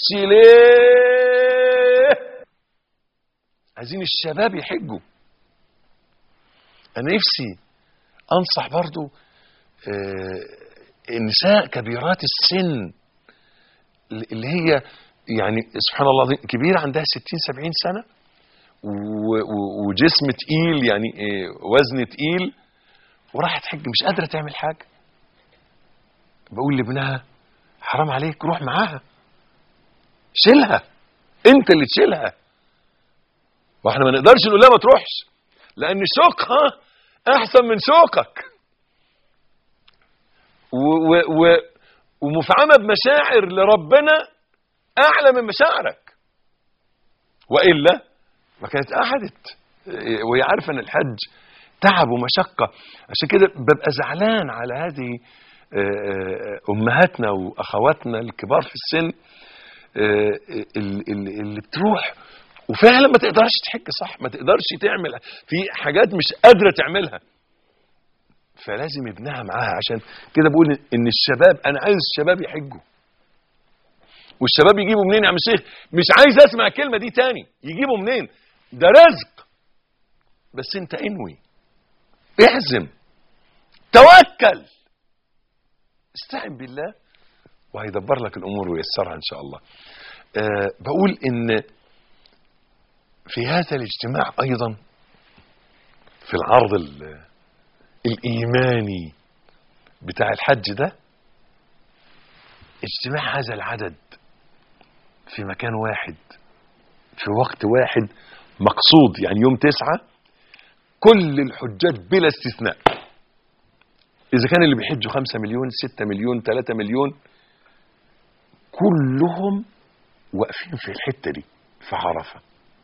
ليه عايزين الشباب يحجوا انا نفسي انصح برضو آه، النساء كبيرات السن اللي هي يعني سبحان الله العظيم كبيره عندها 60 70 سنه و- و- وجسم تقيل يعني آه، وزن تقيل وراحت حج مش قادره تعمل حاجه بقول لابنها حرام عليك روح معاها شيلها انت اللي تشيلها واحنا ما نقدرش نقول لها ما تروحش لان شوكها احسن من شوكك و و و ومفعمه بمشاعر لربنا اعلى من مشاعرك والا ما كانت قعدت وهي عارفه ان الحج تعب ومشقه عشان كده ببقى زعلان على هذه آه، آه، امهاتنا واخواتنا الكبار في السن آه، ال- ال- اللي بتروح وفعلا ما تقدرش تحج صح ما تقدرش تعمل في حاجات مش قادره تعملها فلازم ابنها معاها عشان كده بقول ان الشباب انا عايز الشباب يحجوا والشباب يجيبوا منين يا عم الشيخ مش عايز اسمع الكلمه دي تاني يجيبوا منين ده رزق بس انت انوي اعزم توكل استعن بالله وهيدبر لك الامور وييسرها ان شاء الله أه بقول ان في هذا الاجتماع ايضا في العرض ال- الايماني بتاع الحج ده اجتماع هذا العدد في مكان واحد في وقت واحد مقصود يعني يوم تسعة كل الحجاج بلا استثناء إذا كان اللي بيحجوا خمسة مليون ستة مليون ثلاثة مليون كلهم واقفين في الحتة دي في عرفة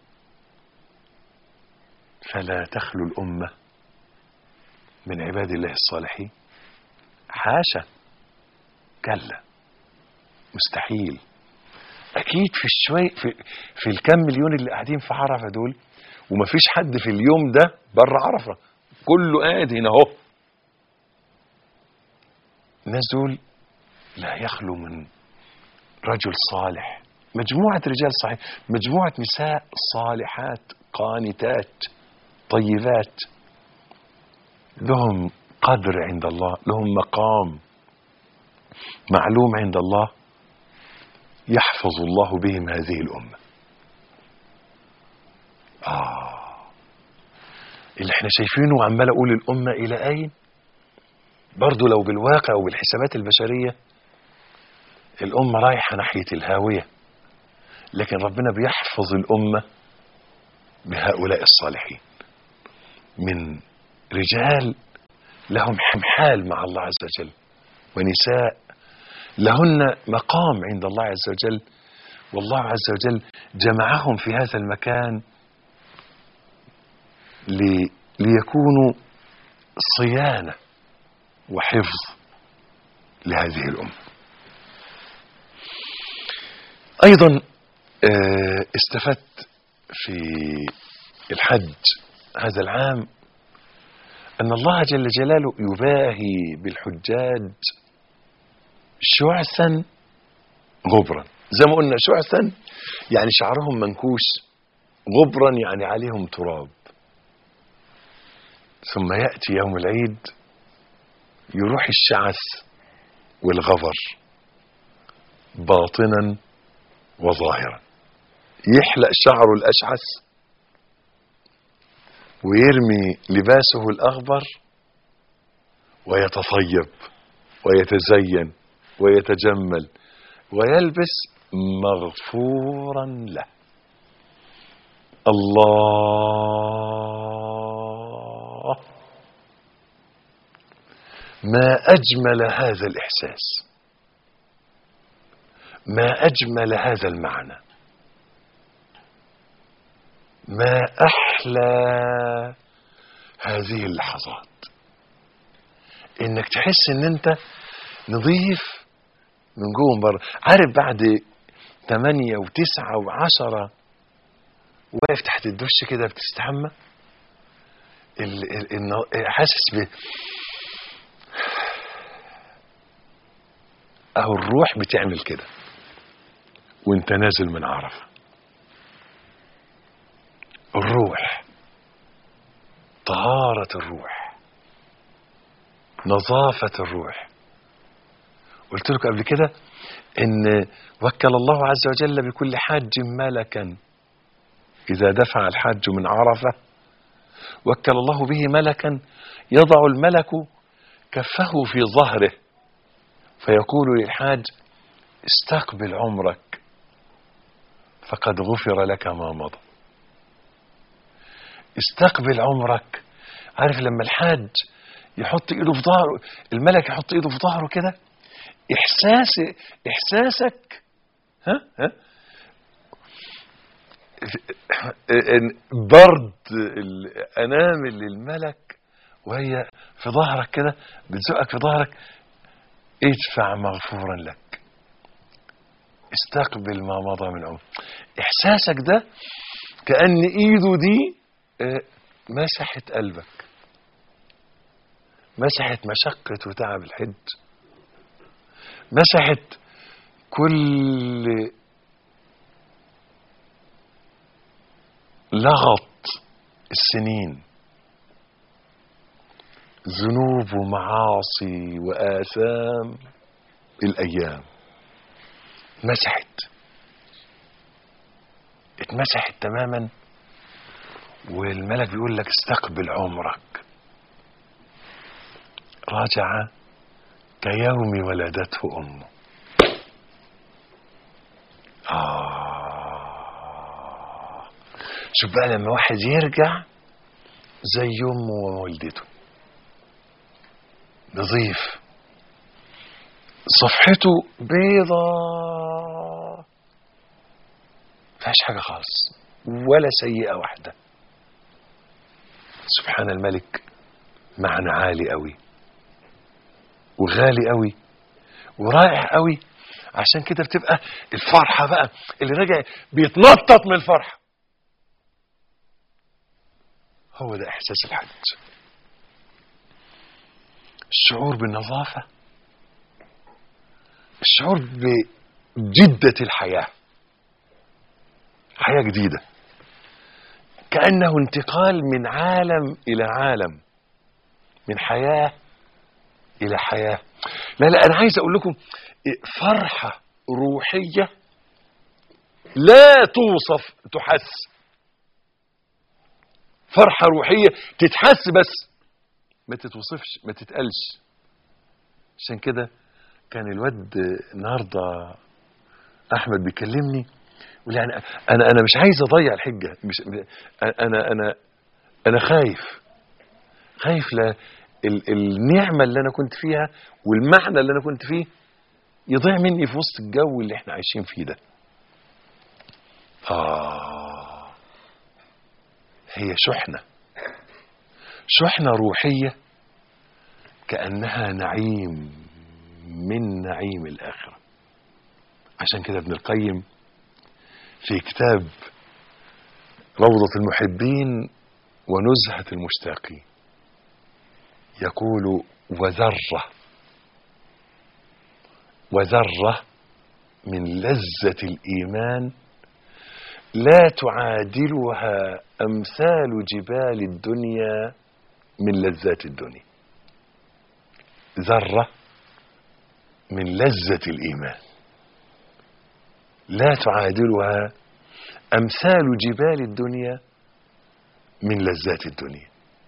فلا تخلو الأمة من عباد الله الصالحين حاشا كلا مستحيل اكيد في الشوي في, في الكام مليون اللي قاعدين في عرفه دول ومفيش حد في اليوم ده بره عرفه كله قاعد هنا اهو الناس دول لا يخلو من رجل صالح مجموعة رجال صالح مجموعة نساء صالحات قانتات طيبات لهم قدر عند الله لهم مقام معلوم عند الله يحفظ الله بهم هذه الأمة آه اللي احنا شايفينه وعمال أقول الأمة إلى أين برضو لو بالواقع وبالحسابات البشرية الأمة رايحة ناحية الهاوية لكن ربنا بيحفظ الأمة بهؤلاء الصالحين من رجال لهم حمحال مع الله عز وجل ونساء لهن مقام عند الله عز وجل والله عز وجل جمعهم في هذا المكان لي ليكونوا صيانة وحفظ لهذه الأمة أيضا آه، استفدت في الحج هذا العام أن الله جل جلاله يباهي بالحجاج شعثا غبرا زي ما قلنا شعثا يعني شعرهم منكوش غبرا يعني عليهم تراب ثم يأتي يوم العيد يروح الشعث والغبر باطنا وظاهرا يحلق شعره الأشعث ويرمي لباسه الأخضر ويتطيب ويتزين ويتجمل ويلبس مغفورا له الله ما أجمل هذا الإحساس ما أجمل هذا المعنى ما أحلى هذه اللحظات إنك تحس إن أنت نظيف من جوه ومن بره عارف بعد ثمانية وتسعة وعشرة واقف تحت الدش كده بتستحمى ال- ال- الن- حاسس ب اهو الروح بتعمل كده وانت نازل من عرفه الروح طهاره الروح نظافه الروح قلت لكم قبل كده ان وكل الله عز وجل بكل حاج ملكا اذا دفع الحاج من عرفه وكل الله به ملكا يضع الملك كفه في ظهره فيقول للحاج استقبل عمرك فقد غفر لك ما مضى استقبل عمرك عارف لما الحاج يحط ايده في ظهره الملك يحط ايده في ظهره كده احساس احساسك ها ها إن برد الانامل للملك وهي في ظهرك كده بتزقك في ظهرك ادفع مغفورا لك استقبل ما مضى من عمر احساسك ده كأن ايده دي آه، مسحت قلبك مسحت مشقة وتعب الحج مسحت كل لغط السنين ذنوب ومعاصي وآثام الأيام مسحت اتمسحت تماما والملك بيقول لك استقبل عمرك رجع كيوم ولدته أمه آه شوف بقى لما واحد يرجع زي أمه ووالدته نظيف صفحته بيضة فيهاش حاجة خالص ولا سيئة واحدة سبحان الملك معنى عالي قوي وغالي قوي ورائع قوي عشان كده بتبقى الفرحة بقى اللي راجع بيتنطط من الفرحة هو ده إحساس الحج الشعور بالنظافة الشعور بجدة الحياة حياة جديدة كأنه انتقال من عالم إلى عالم من حياة إلى حياة لا لا أنا عايز أقول لكم فرحة روحية لا توصف تحس فرحة روحية تتحس بس ما تتوصفش ما تتقالش عشان كده كان الواد النهارده احمد بيكلمني يقول لي انا انا انا مش عايز اضيع الحجه مش انا انا انا خايف خايف لا ال النعمه اللي انا كنت فيها والمعنى اللي انا كنت فيه يضيع مني في وسط الجو اللي احنا عايشين فيه ده اه هي شحنه شحنه روحيه كانها نعيم من نعيم الاخره عشان كده ابن القيم في كتاب روضة المحبين ونزهة المشتاقين يقول وذرة وذرة من لذة الإيمان لا تعادلها أمثال جبال الدنيا من لذات الدنيا ذرة من لذة الإيمان لا تعادلها أمثال جبال الدنيا من لذات الدنيا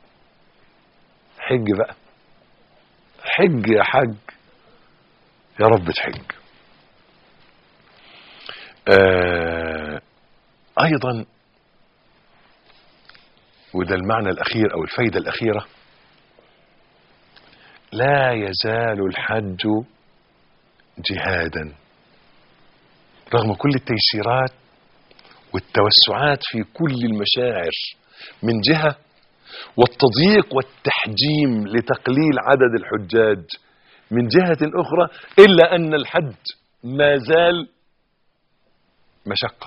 حج بقى حج يا حج يا رب تحج آه أيضا وده المعنى الأخير أو الفايدة الأخيرة لا يزال الحج جهادا رغم كل التيسيرات والتوسعات في كل المشاعر من جهة والتضييق والتحجيم لتقليل عدد الحجاج من جهة أخرى إلا أن الحج ما زال مشقة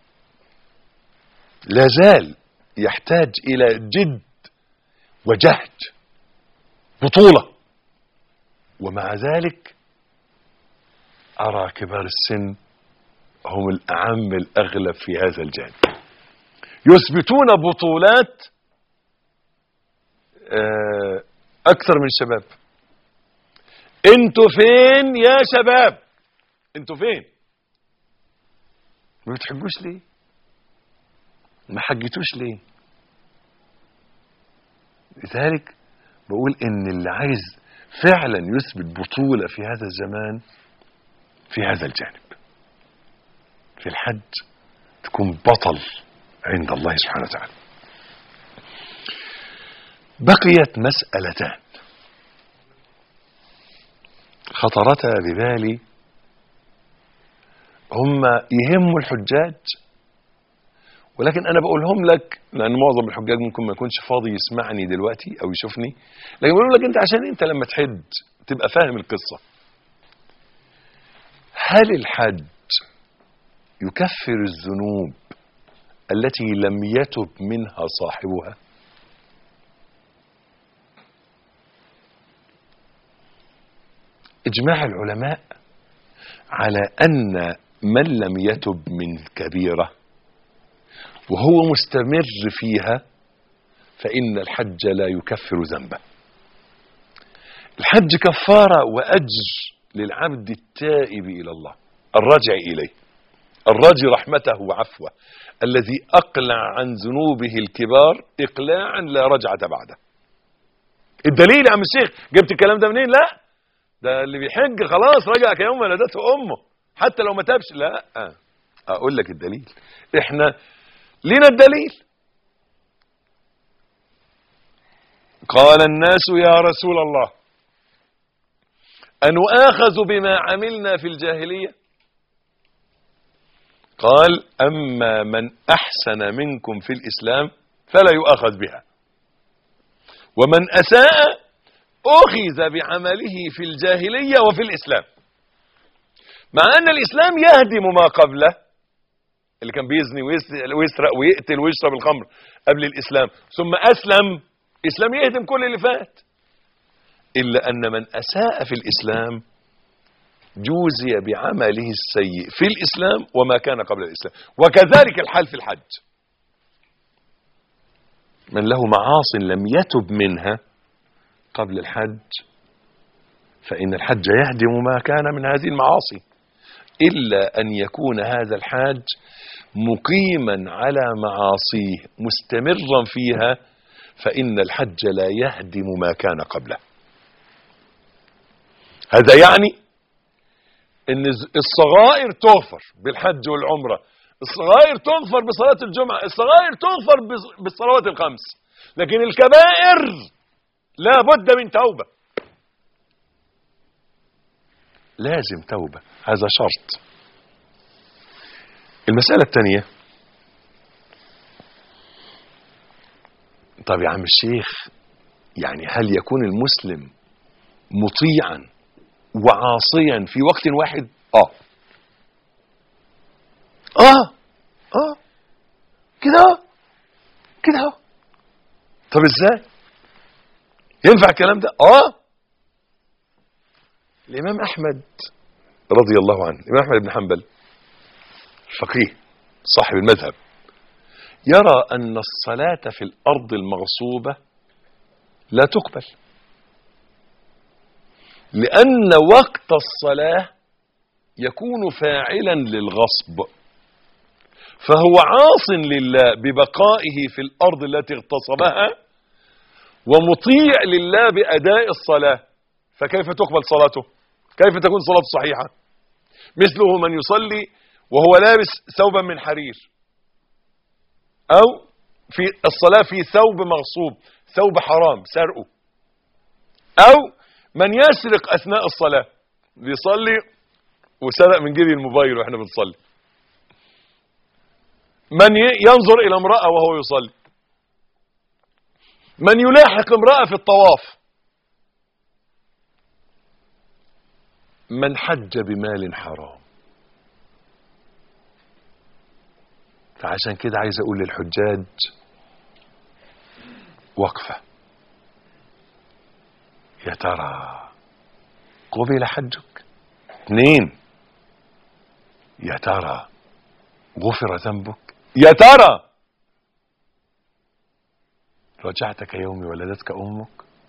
لا زال يحتاج إلى جد وجهد بطولة ومع ذلك أرى كبار السن هم الأعم الأغلب في هذا الجانب يثبتون بطولات آه، أكثر من الشباب انتوا فين يا شباب انتوا فين ما بتحجوش ليه ما حجتوش ليه لذلك بقول ان اللي عايز فعلا يثبت بطولة في هذا الزمان في هذا الجانب في الحج تكون بطل عند الله سبحانه وتعالى بقيت مسألتان خطرتا ببالي هم يهموا الحجاج ولكن انا بقولهم لك لان معظم الحجاج ممكن ما يكونش فاضي يسمعني دلوقتي او يشوفني لكن بقول لك انت عشان انت لما تحج تبقى فاهم القصه هل الحج يكفر الذنوب التي لم يتب منها صاحبها اجماع العلماء على ان من لم يتب من كبيره وهو مستمر فيها فإن الحج لا يكفر ذنبه الحج كفارة وأجر للعبد التائب إلى الله الراجع إليه الراجي رحمته وعفوه الذي أقلع عن ذنوبه الكبار إقلاعا لا رجعة بعده الدليل يا عم الشيخ جبت الكلام ده منين لا ده اللي بيحج خلاص رجع كيوم ولدته أمه حتى لو ما تابش لا أقول لك الدليل احنا لنا الدليل قال الناس يا رسول الله أنؤاخذ بما عملنا في الجاهلية قال أما من أحسن منكم في الإسلام فلا يؤاخذ بها ومن أساء أخذ بعمله في الجاهلية وفي الإسلام مع أن الإسلام يهدم ما قبله اللي كان بيزني ويسرق ويقتل ويشرب الخمر قبل الإسلام ثم أسلم إسلام يهدم كل اللي فات إلا أن من أساء في الإسلام جوزي بعمله السيء في الإسلام وما كان قبل الإسلام وكذلك الحال في الحج من له معاص لم يتب منها قبل الحج فإن الحج يهدم ما كان من هذه المعاصي إلا أن يكون هذا الحاج مقيما على معاصيه مستمرا فيها فإن الحج لا يهدم ما كان قبله هذا يعني ان الصغائر تغفر بالحج والعمرة الصغائر تغفر بصلاة الجمعة الصغائر تغفر بالصلوات الخمس لكن الكبائر لا بد من توبة لازم توبة هذا شرط المسألة الثانية طب يا عم الشيخ يعني هل يكون المسلم مطيعا وعاصيا في وقت واحد اه اه اه كده كده طب ازاي ينفع الكلام ده اه الامام احمد رضي الله عنه الامام احمد بن حنبل الفقيه صاحب المذهب يرى ان الصلاه في الارض المغصوبه لا تقبل لأن وقت الصلاة يكون فاعلا للغصب فهو عاص لله ببقائه في الأرض التي اغتصبها ومطيع لله بأداء الصلاة فكيف تقبل صلاته كيف تكون صلاته صحيحة مثله من يصلي وهو لابس ثوبا من حرير أو في الصلاة في ثوب مغصوب ثوب حرام سرقه أو من يسرق اثناء الصلاه بيصلي وسرق من جيبي الموبايل واحنا بنصلي من ينظر الى امراه وهو يصلي من يلاحق امراه في الطواف من حج بمال حرام فعشان كده عايز اقول للحجاج وقفة يا ترى قبل حجك اثنين يا ترى غفر ذنبك يا ترى رجعت كيوم ولدتك امك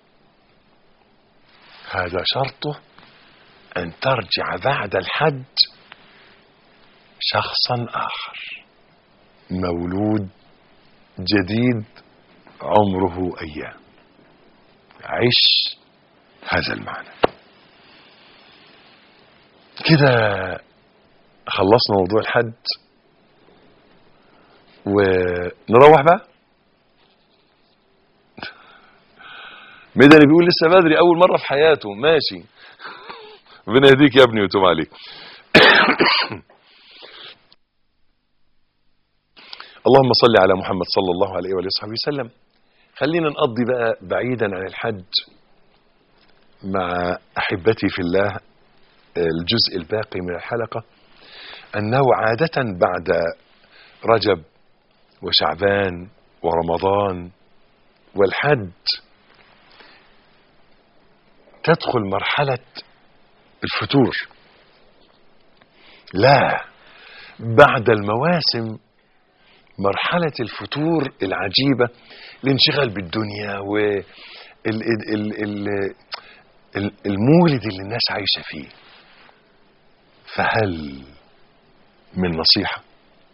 هذا شرطه ان ترجع بعد الحج شخصا اخر مولود جديد عمره ايام عش هذا المعنى كده خلصنا موضوع الحج ونروح بقى مدني بيقول لسه بدري اول مره في حياته ماشي ربنا يهديك يا ابني ويتوب عليك اللهم صل على محمد صلى الله عليه وآله وصحبه وسلم خلينا نقضي بقى بعيدا عن الحج مع أحبتي في الله الجزء الباقي من الحلقة أنه عادة بعد رجب وشعبان ورمضان والحج تدخل مرحلة الفتور لا بعد المواسم مرحلة الفتور العجيبة الانشغال بالدنيا والمولد اللي الناس عايشة فيه فهل من نصيحة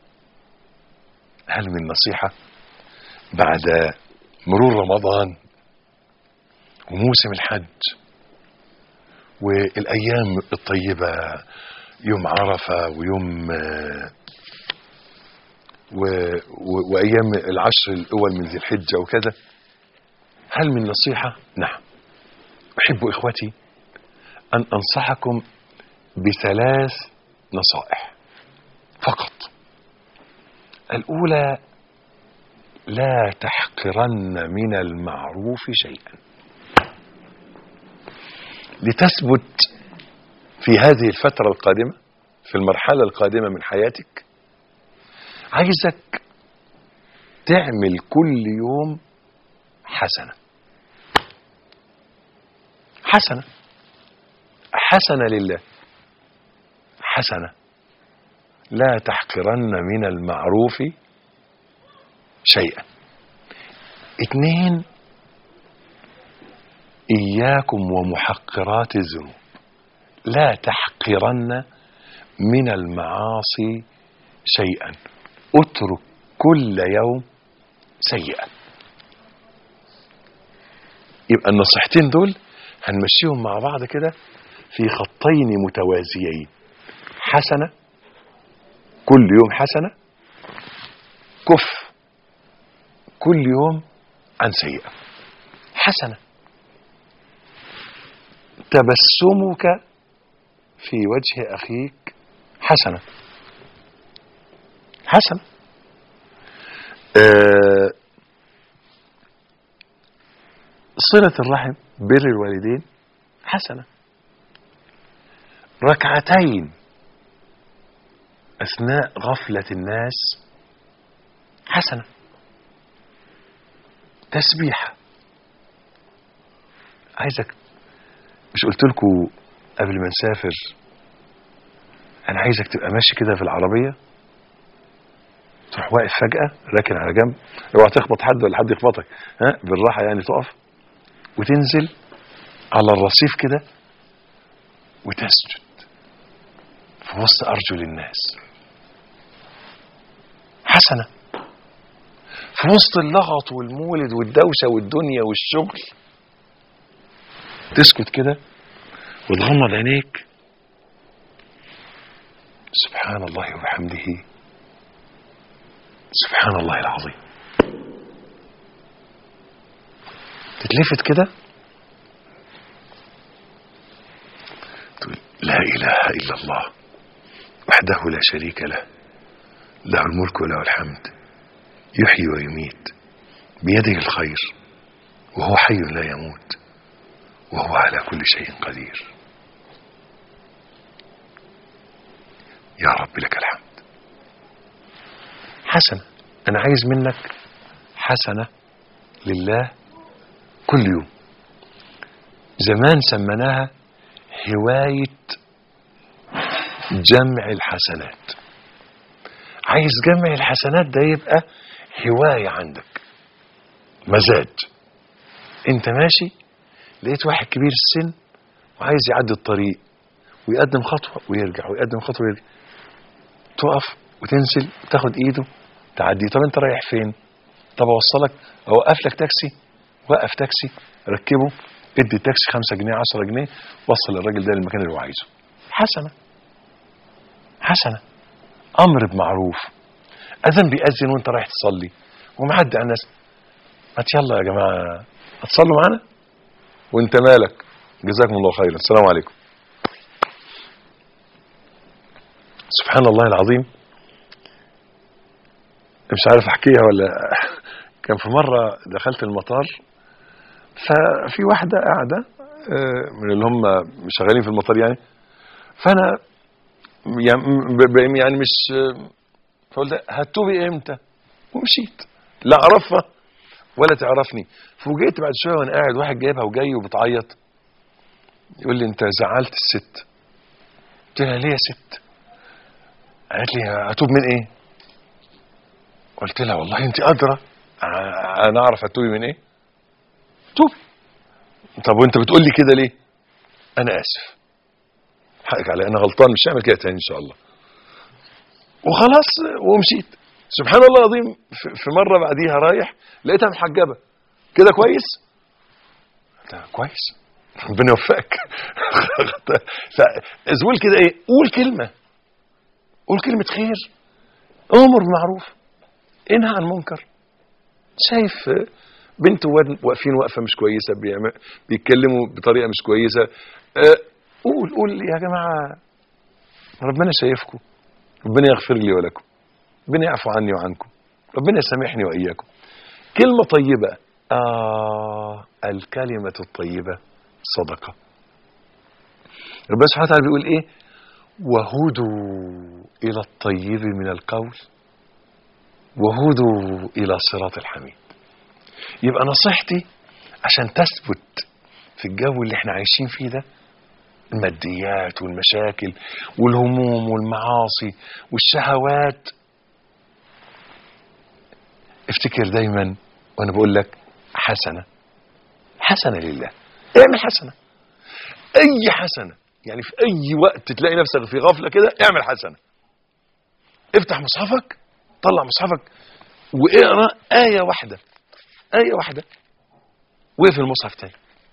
هل من نصيحة بعد مرور رمضان وموسم الحج والايام الطيبة يوم عرفة ويوم و... و... وايام العشر الاول من ذي الحجة وكذا هل من نصيحة نعم احب اخوتي ان انصحكم بثلاث نصائح فقط الاولى لا تحقرن من المعروف شيئا لتثبت في هذه الفترة القادمة في المرحلة القادمة من حياتك عايزك تعمل كل يوم حسنة حسنة حسنة لله حسنة لا تحقرن من المعروف شيئا اتنين إياكم ومحقرات الذنوب لا تحقرن من المعاصي شيئا اترك كل يوم سيئا يبقى النصيحتين دول هنمشيهم مع بعض كده في خطين متوازيين حسنة كل يوم حسنة كف كل يوم عن سيئة حسنة تبسمك في وجه أخيك حسنة حسنة آه صلة الرحم بر الوالدين حسنة ركعتين أثناء غفلة الناس حسنة تسبيحة عايزك مش قلت لكم قبل ما نسافر انا عايزك تبقى ماشي كده في العربيه تروح واقف فجاه راكن على جنب اوعى تخبط حد ولا حد يخبطك ها بالراحه يعني تقف وتنزل على الرصيف كده وتسجد في وسط ارجل الناس حسنه في وسط اللغط والمولد والدوشه والدنيا والشغل تسكت كده وتغمض عينيك سبحان الله وبحمده سبحان الله العظيم تتلفت كده تقول لا اله الا الله وحده لا شريك له له الملك وله الحمد يحيي ويميت بيده الخير وهو حي لا يموت وهو على كل شيء قدير يا رب لك الحمد حسنة أنا عايز منك حسنة لله كل يوم زمان سميناها هواية جمع الحسنات عايز جمع الحسنات ده يبقى هواية عندك مزاج انت ماشي لقيت واحد كبير السن وعايز يعدي الطريق ويقدم خطوة ويرجع ويقدم خطوة ويرجع تقف وتنزل وتاخد ايده تعدي طب انت رايح فين طب اوصلك اوقف لك تاكسي وقف تاكسي ركبه ادي التاكسي 5 جنيه 10 جنيه وصل الراجل ده للمكان اللي هو عايزه حسنه حسنه امر بمعروف اذن بيأذن وانت رايح تصلي ومعدي على الناس ما يلا يا جماعه هتصلوا معانا وانت مالك جزاكم الله خيرا السلام عليكم سبحان الله العظيم مش عارف احكيها ولا كان في مره دخلت المطار ففي واحده قاعده آه، من اللي هم شغالين في المطار يعني فانا يعني ب- ب- يعني مش آه، فقلت هتوبي امتى ومشيت لا اعرفها ولا تعرفني فوجئت بعد شويه وانا قاعد واحد جايبها وجاي وبتعيط يقول لي انت زعلت الست قلت لها ليه يا ست قالت لي هتوب من ايه قلت لها والله انت ادرى ع- انا اعرف هتوبي من ايه توبي طب وانت بتقول لي كده ليه انا اسف حقك علي انا غلطان مش هعمل كده تاني ان شاء الله وخلاص ومشيت سبحان الله العظيم في- في مره بعديها رايح لقيتها محجبه كده كويس ده كويس ربنا يوفقك فازول كده ايه قول كلمه قول كلمه خير امر بمعروف انهى عن منكر شايف بنت وواد واقفين وقفه مش كويسه بيعمل- بيتكلموا بطريقه مش كويسه آه، قول قول يا جماعه ربنا شايفكم ربنا يغفر لي ولكم ربنا يعفو عني وعنكم ربنا يسامحني واياكم كلمه طيبه آه الكلمه الطيبه صدقه ربنا سبحانه وتعالى بيقول ايه وهدوا الى الطيب من القول وهدوا الى صراط الحميد يبقى نصيحتي عشان تثبت في الجو اللي احنا عايشين فيه ده الماديات والمشاكل والهموم والمعاصي والشهوات افتكر دايما وانا بقول لك حسنه حسنه لله اعمل حسنه اي حسنه يعني في اي وقت تلاقي نفسك في غفله كده اعمل حسنه افتح مصحفك طلع مصحفك واقرا ايه واحده ايه واحده واقفل المصحف تاني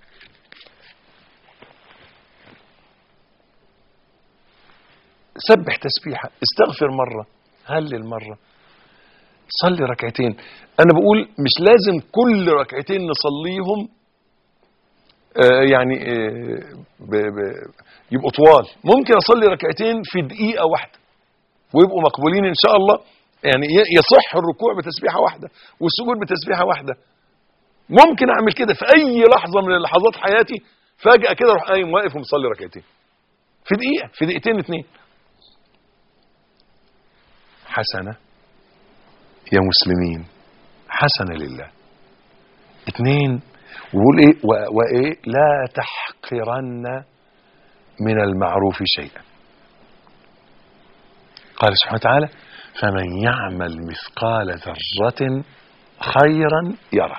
سبح تسبيحه استغفر مره هلل مره صلي ركعتين انا بقول مش لازم كل ركعتين نصليهم آه، يعني آه، ب ب يبقوا طوال ممكن اصلي ركعتين في دقيقه واحده ويبقوا مقبولين ان شاء الله يعني ي- يصح الركوع بتسبيحه واحده والسجود بتسبيحه واحده ممكن اعمل كده في اي لحظه من لحظات حياتي فجاه كده اروح قايم واقف ومصلي ركعتين في دقيقه في دقيقتين اتنين حسنه يا مسلمين حسنه لله اتنين ويقول ايه و- وايه لا تحقرن من المعروف شيئا قال سبحانه وتعالى فمن يعمل مثقال ذرة خيرا يره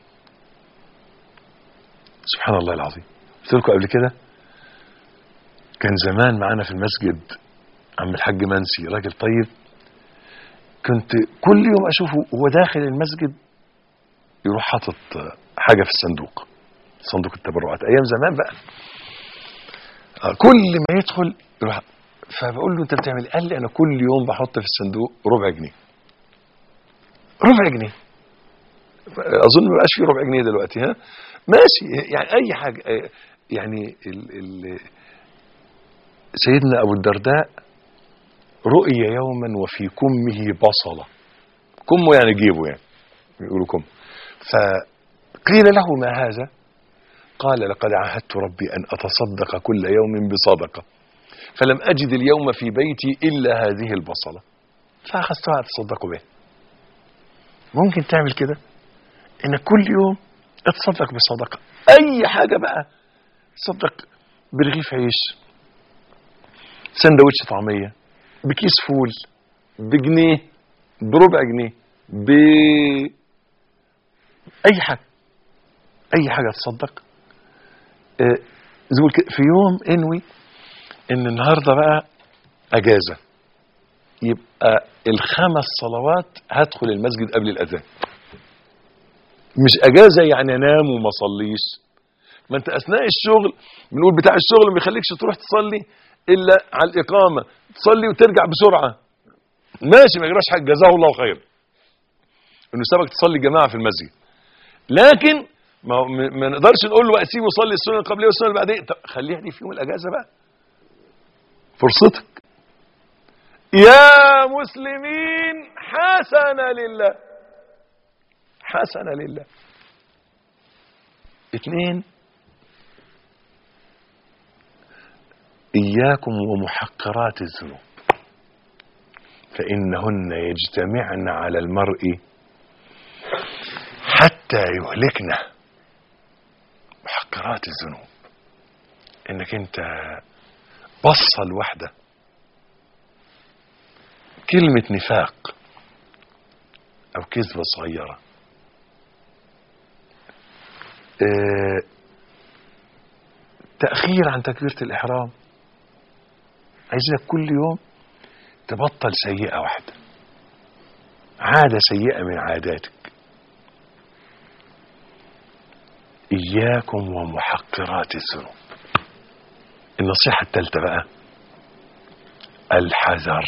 سبحان الله العظيم قلت لكم قبل كده كان زمان معانا في المسجد عم الحاج منسي راجل طيب كنت كل يوم اشوفه وهو داخل المسجد يروح حاطط حاجه في الصندوق صندوق التبرعات ايام زمان بقى آه، كل ما يدخل يروح فبقول له انت بتعمل إيه؟ قال لي انا كل يوم بحط في الصندوق ربع جنيه ربع جنيه اظن ما بقاش فيه ربع جنيه دلوقتي ها ماشي يعني اي حاجه آه، يعني ال ال سيدنا ابو الدرداء رؤي يوما وفي كمه بصله كمه يعني جيبه يعني يقولوا كم فقيل له ما هذا قال لقد عاهدت ربي ان اتصدق كل يوم بصدقه فلم أجد اليوم في بيتي إلا هذه البصلة فأخذتها أتصدق بها ممكن تعمل كده إنك كل يوم اتصدق بصدقة أي حاجة بقى تصدق برغيف عيش سندوتش طعمية بكيس فول بجنيه بربع جنيه ب أي حاجة أي حاجة تصدق آه، زي ما قلت كده، في يوم انوي ان النهارده بقى اجازه يبقى الخمس صلوات هدخل المسجد قبل الاذان مش اجازه يعني انام وما اصليش ما انت اثناء الشغل بنقول بتاع الشغل ما يخليكش تروح تصلي الا على الاقامه تصلي وترجع بسرعه ماشي ما يجراش حاجه جزاه الله خير انه سبق تصلي جماعه في المسجد لكن ما, هو- ما ما نقدرش نقول له بقى سيبه يصلي السنه القبليه والسنه اللي بعدين طب خليها دي في يوم الاجازه بقى فرصتك يا مسلمين حسنه لله حسنه لله اثنين اياكم ومحقرات الذنوب فانهن يجتمعن على المرء حتى يهلكنا محقرات الذنوب انك انت بصة الوحدة كلمة نفاق او كذبة صغيرة آه، تأخير عن تكبيرة الإحرام عايزينك كل يوم تبطل سيئة واحدة عادة سيئة من عاداتك إياكم ومحقرات الذنوب النصيحة الثالثة بقى الحذر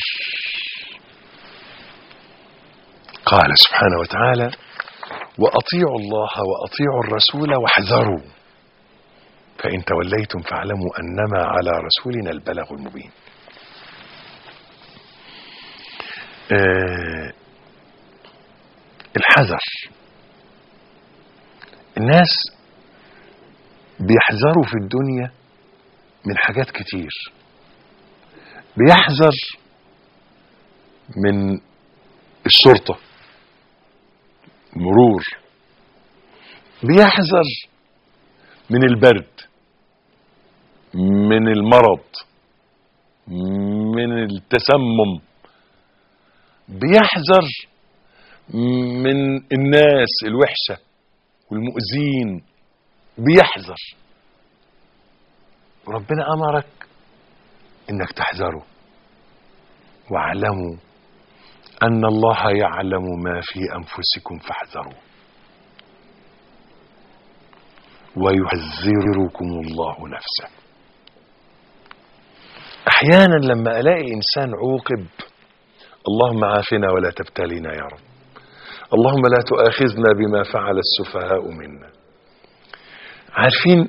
قال سبحانه وتعالى وأطيعوا الله وأطيعوا الرسول واحذروا فإن توليتم فاعلموا أنما على رسولنا البلاغ المبين آه الحذر الناس بيحذروا في الدنيا من حاجات كتير بيحذر من الشرطة مرور بيحذر من البرد من المرض من التسمم بيحذر من الناس الوحشة والمؤذين بيحذر ربنا أمرك إنك تحذره واعلموا أن الله يعلم ما في أنفسكم فاحذروا ويحذركم الله نفسه أحيانا لما ألاقي إنسان عوقب اللهم عافنا ولا تبتلينا يا رب اللهم لا تؤاخذنا بما فعل السفهاء منا عارفين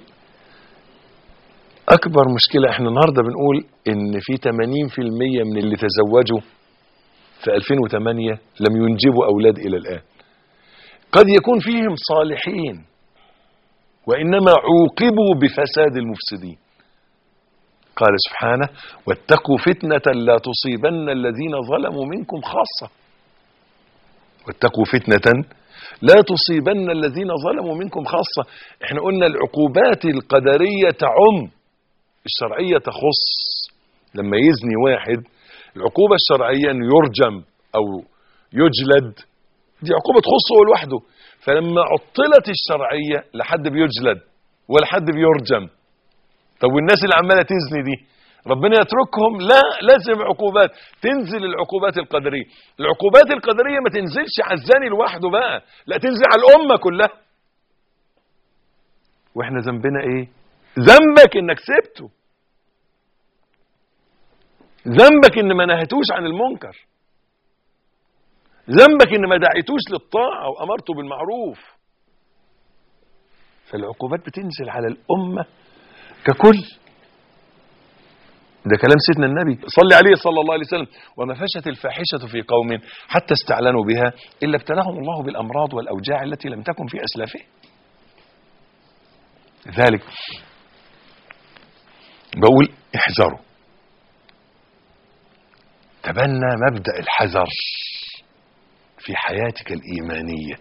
أكبر مشكلة احنا النهاردة بنقول إن في 80% من اللي تزوجوا في 2008 لم ينجبوا أولاد إلى الآن قد يكون فيهم صالحين وإنما عوقبوا بفساد المفسدين قال سبحانه واتقوا فتنة لا تصيبن الذين ظلموا منكم خاصة واتقوا فتنة لا تصيبن الذين ظلموا منكم خاصة احنا قلنا العقوبات القدرية تعم الشرعية تخص لما يزني واحد العقوبة الشرعية انه يرجم او يجلد دي عقوبة تخصه هو لوحده فلما عطلت الشرعية لحد بيجلد ولا حد بيرجم طب والناس اللي عمالة تزني دي ربنا يتركهم لا لازم عقوبات تنزل العقوبات القدرية العقوبات القدرية ما تنزلش على الزاني لوحده بقى لا تنزل على الأمة كلها واحنا ذنبنا ايه ذنبك انك سبته ذنبك ان ما نهيتوش عن المنكر ذنبك ان ما دعيتوش للطاعة وامرته بالمعروف فالعقوبات بتنزل على الامة ككل ده كلام سيدنا النبي صلي عليه صلى الله عليه وسلم وما فشت الفاحشة في قوم حتى استعلنوا بها إلا ابتلاهم الله بالأمراض والأوجاع التي لم تكن في أسلافهم ذلك بقول احذروا تبنى مبدأ الحذر في حياتك الإيمانية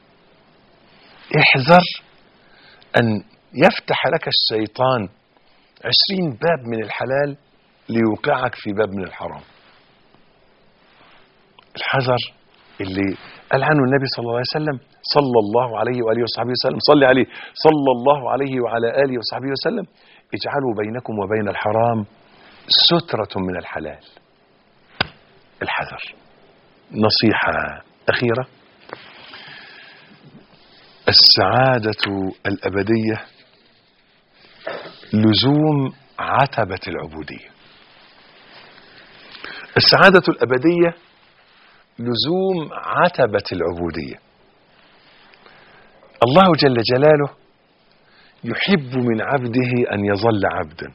احذر أن يفتح لك الشيطان عشرين باب من الحلال ليوقعك في باب من الحرام الحذر اللي قال عنه النبي صلى الله عليه وسلم صلى الله عليه وآله وصحبه وسلم صلي عليه صلى الله عليه وعلى آله وصحبه وسلم اجعلوا بينكم وبين الحرام سترة من الحلال الحذر نصيحة أخيرة السعادة الأبدية لزوم عتبة العبودية السعادة الأبدية لزوم عتبة العبودية الله جل جلاله يحب من عبده أن يظل عبدا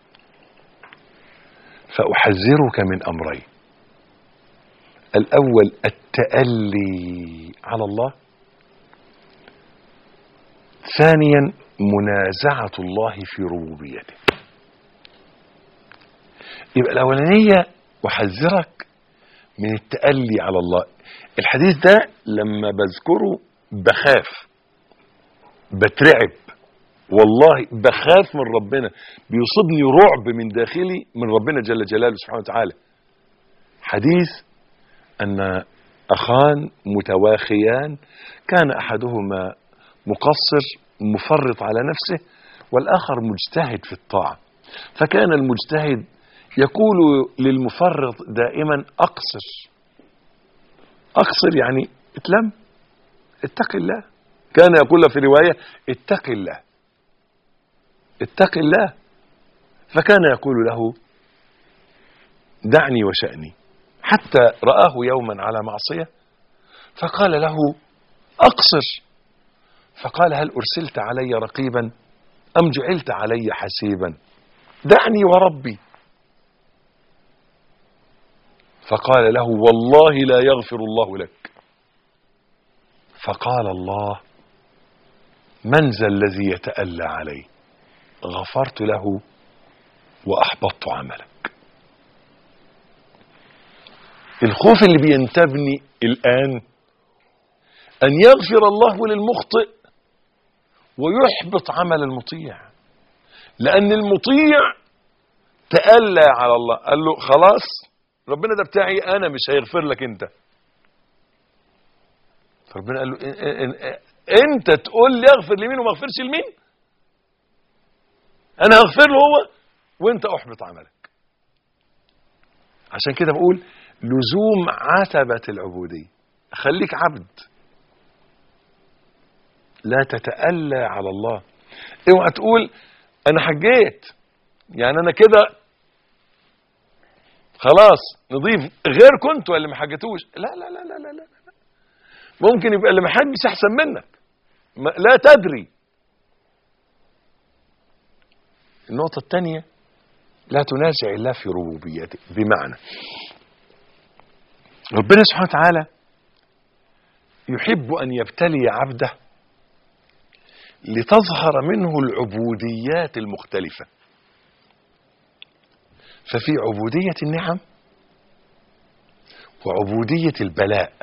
فأحذرك من أمرين الأول التألي على الله ثانيا منازعة الله في ربوبيته يبقى الأولانية أحذرك من التألي على الله الحديث ده لما بذكره بخاف بترعب والله بخاف من ربنا بيصيبني رعب من داخلي من ربنا جل جلاله سبحانه وتعالى حديث أن أخان متواخيان كان أحدهما مقصر مفرط على نفسه والآخر مجتهد في الطاعة فكان المجتهد يقول للمفرط دائما أقصر أقصر يعني اتلم اتق الله كان يقول له في رواية اتق الله اتق الله فكان يقول له دعني وشأني حتى رآه يوما على معصية فقال له أقصر فقال هل أرسلت علي رقيبا أم جعلت علي حسيبا دعني وربي فقال له والله لا يغفر الله لك فقال الله من ذا الذي يتألى علي غفرت له وأحبطت عملك الخوف اللي بينتابني الآن أن يغفر الله للمخطئ ويحبط عمل المطيع لأن المطيع تألى على الله قال له خلاص ربنا ده بتاعي أنا مش هيغفر لك أنت فربنا قال له إن إن أنت تقول لي اغفر لمين وما اغفرش لمين أنا هغفر له هو وأنت أحبط عملك عشان كده بقول لزوم عتبة العبودية خليك عبد لا تتألى على الله اوعى تقول انا حجيت يعني انا كده خلاص نضيف غير كنت اللي ما حجتوش لا لا لا لا لا لا ممكن يبقى اللي ما حجش احسن منك ما لا تدري النقطة الثانية لا تنازع الله في ربوبيته بمعنى ربنا سبحانه وتعالى يحب أن يبتلي عبده لتظهر منه العبوديات المختلفة ففي عبودية النعم وعبودية البلاء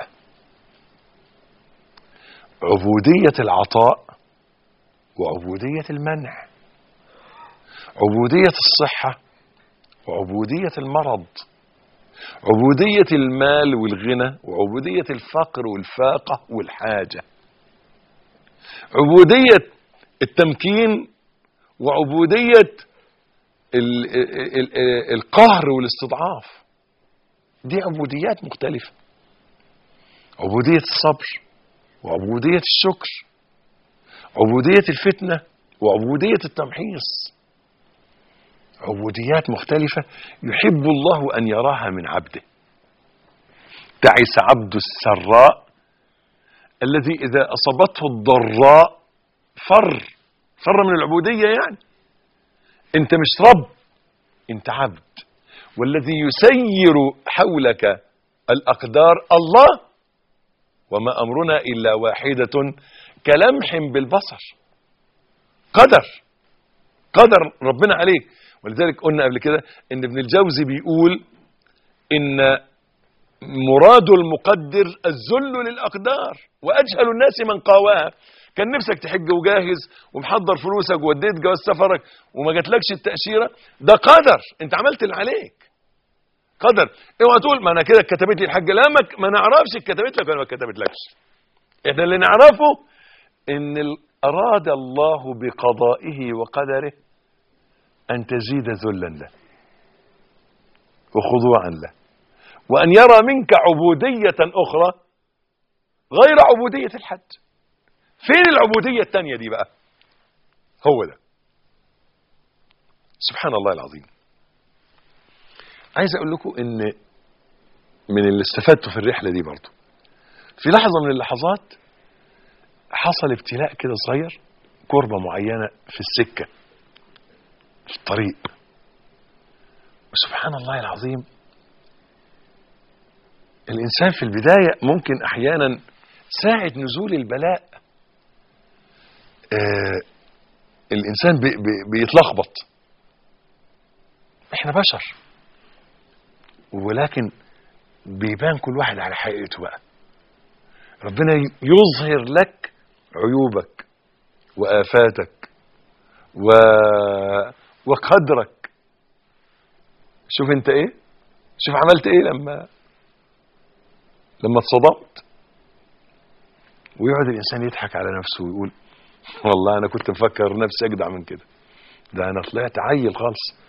عبودية العطاء وعبودية المنع عبودية الصحة وعبودية المرض عبودية المال والغنى وعبودية الفقر والفاقة والحاجة عبودية التمكين وعبودية ال ال ال القهر والاستضعاف دي عبوديات مختلفة عبودية الصبر وعبودية الشكر عبودية الفتنة وعبودية التمحيص عبوديات مختلفة يحب الله أن يراها من عبده تعس عبد السراء الذي إذا أصابته الضراء فر فر من العبودية يعني أنت مش رب أنت عبد والذي يسير حولك الأقدار الله وما أمرنا إلا واحدة كلمح بالبصر قدر قدر ربنا عليك ولذلك قلنا قبل كده ان ابن الجوزي بيقول إن مراد المقدر الذل للأقدار وأجهل الناس من قاواها كان نفسك تحج وجاهز ومحضر فلوسك ووديت جواز سفرك وما جاتلكش التأشيرة ده قدر انت عملت اللي عليك قدر اوعى تقول ما انا كده اتكتبت لي الحاجه لا ما ما نعرفش اتكتبت لك ولا ما اتكتبتلكش احنا اللي نعرفه ان ال- اراد الله بقضائه وقدره ان تزيد ذلا له وخضوعا له وان يرى منك عبوديه اخرى غير عبوديه الحج فين العبوديه الثانيه دي بقى هو ده سبحان الله العظيم عايز اقول لكم ان من اللي استفدته في الرحله دي برضو في لحظه من اللحظات حصل ابتلاء كده صغير كربه معينه في السكه في الطريق وسبحان الله العظيم الانسان في البدايه ممكن احيانا ساعه نزول البلاء آه الانسان بي بي بيتلخبط احنا بشر ولكن بيبان كل واحد على حقيقته بقى ربنا يظهر لك عيوبك وآفاتك و... وقدرك شوف انت ايه شوف عملت ايه لما لما اتصدمت ويقعد الانسان يضحك على نفسه ويقول والله انا كنت مفكر نفسي اجدع من كده ده انا طلعت عيل خالص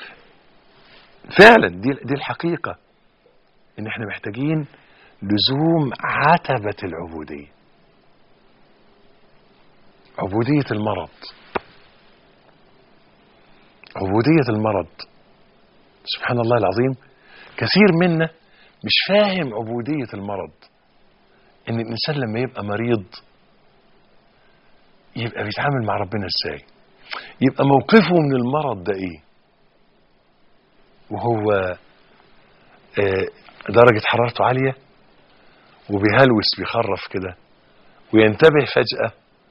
فعلا دي دي الحقيقه ان احنا محتاجين لزوم عتبه العبوديه عبوديه المرض عبوديه المرض سبحان الله العظيم كثير منا مش فاهم عبوديه المرض ان الانسان لما يبقى مريض يبقى بيتعامل مع ربنا ازاي يبقى موقفه من المرض ده ايه وهو آه، درجة حرارته عالية وبيهلوس بيخرف كده وينتبه فجأة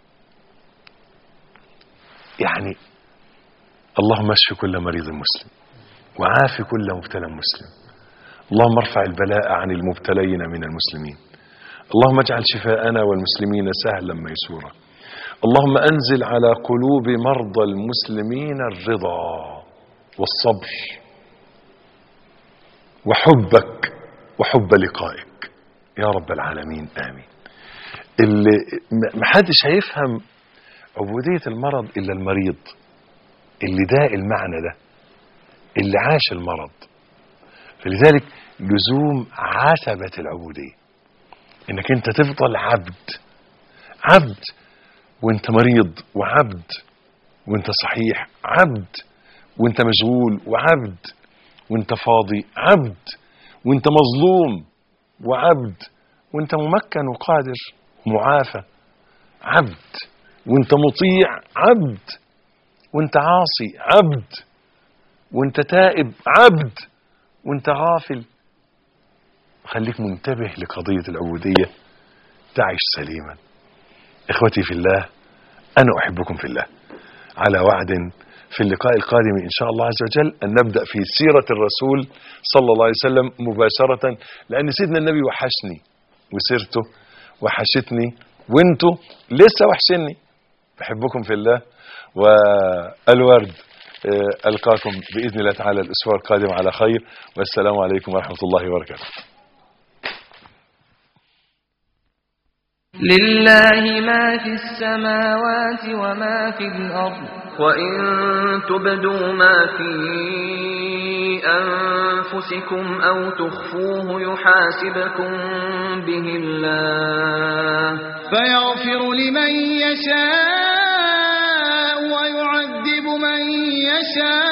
يعني اللهم اشف كل مريض مسلم وعاف كل مبتلى مسلم اللهم ارفع البلاء عن المبتلين من المسلمين اللهم اجعل شفاءنا والمسلمين سهلا ميسورا اللهم انزل على قلوب مرضى المسلمين الرضا والصبر وحبك وحب لقائك يا رب العالمين امين اللي م- محدش هيفهم عبودية المرض الا المريض اللي ده المعنى ده اللي عاش المرض فلذلك لزوم عتبة العبودية انك انت تفضل عبد عبد وانت مريض وعبد وانت صحيح عبد وانت مشغول وعبد وانت فاضي عبد وانت مظلوم وعبد وانت ممكن وقادر ومعافى عبد وانت مطيع عبد وانت عاصي عبد وانت تائب عبد وانت غافل خليك منتبه لقضية العبودية تعش سليما اخوتي في الله انا احبكم في الله على وعد في اللقاء القادم ان شاء الله عز وجل ان نبدا في سيره الرسول صلى الله عليه وسلم مباشره لان سيدنا النبي وحشني وسيرته وحشتني وانتوا لسه وحشني بحبكم في الله والورد آه، القاكم باذن الله تعالى الاسبوع القادم على خير والسلام عليكم ورحمه الله وبركاته لله ما في السماوات وما في الأرض وإن تبدوا ما في أنفسكم أو تخفوه يحاسبكم به الله فيغفر لمن يشاء ويعذب من يشاء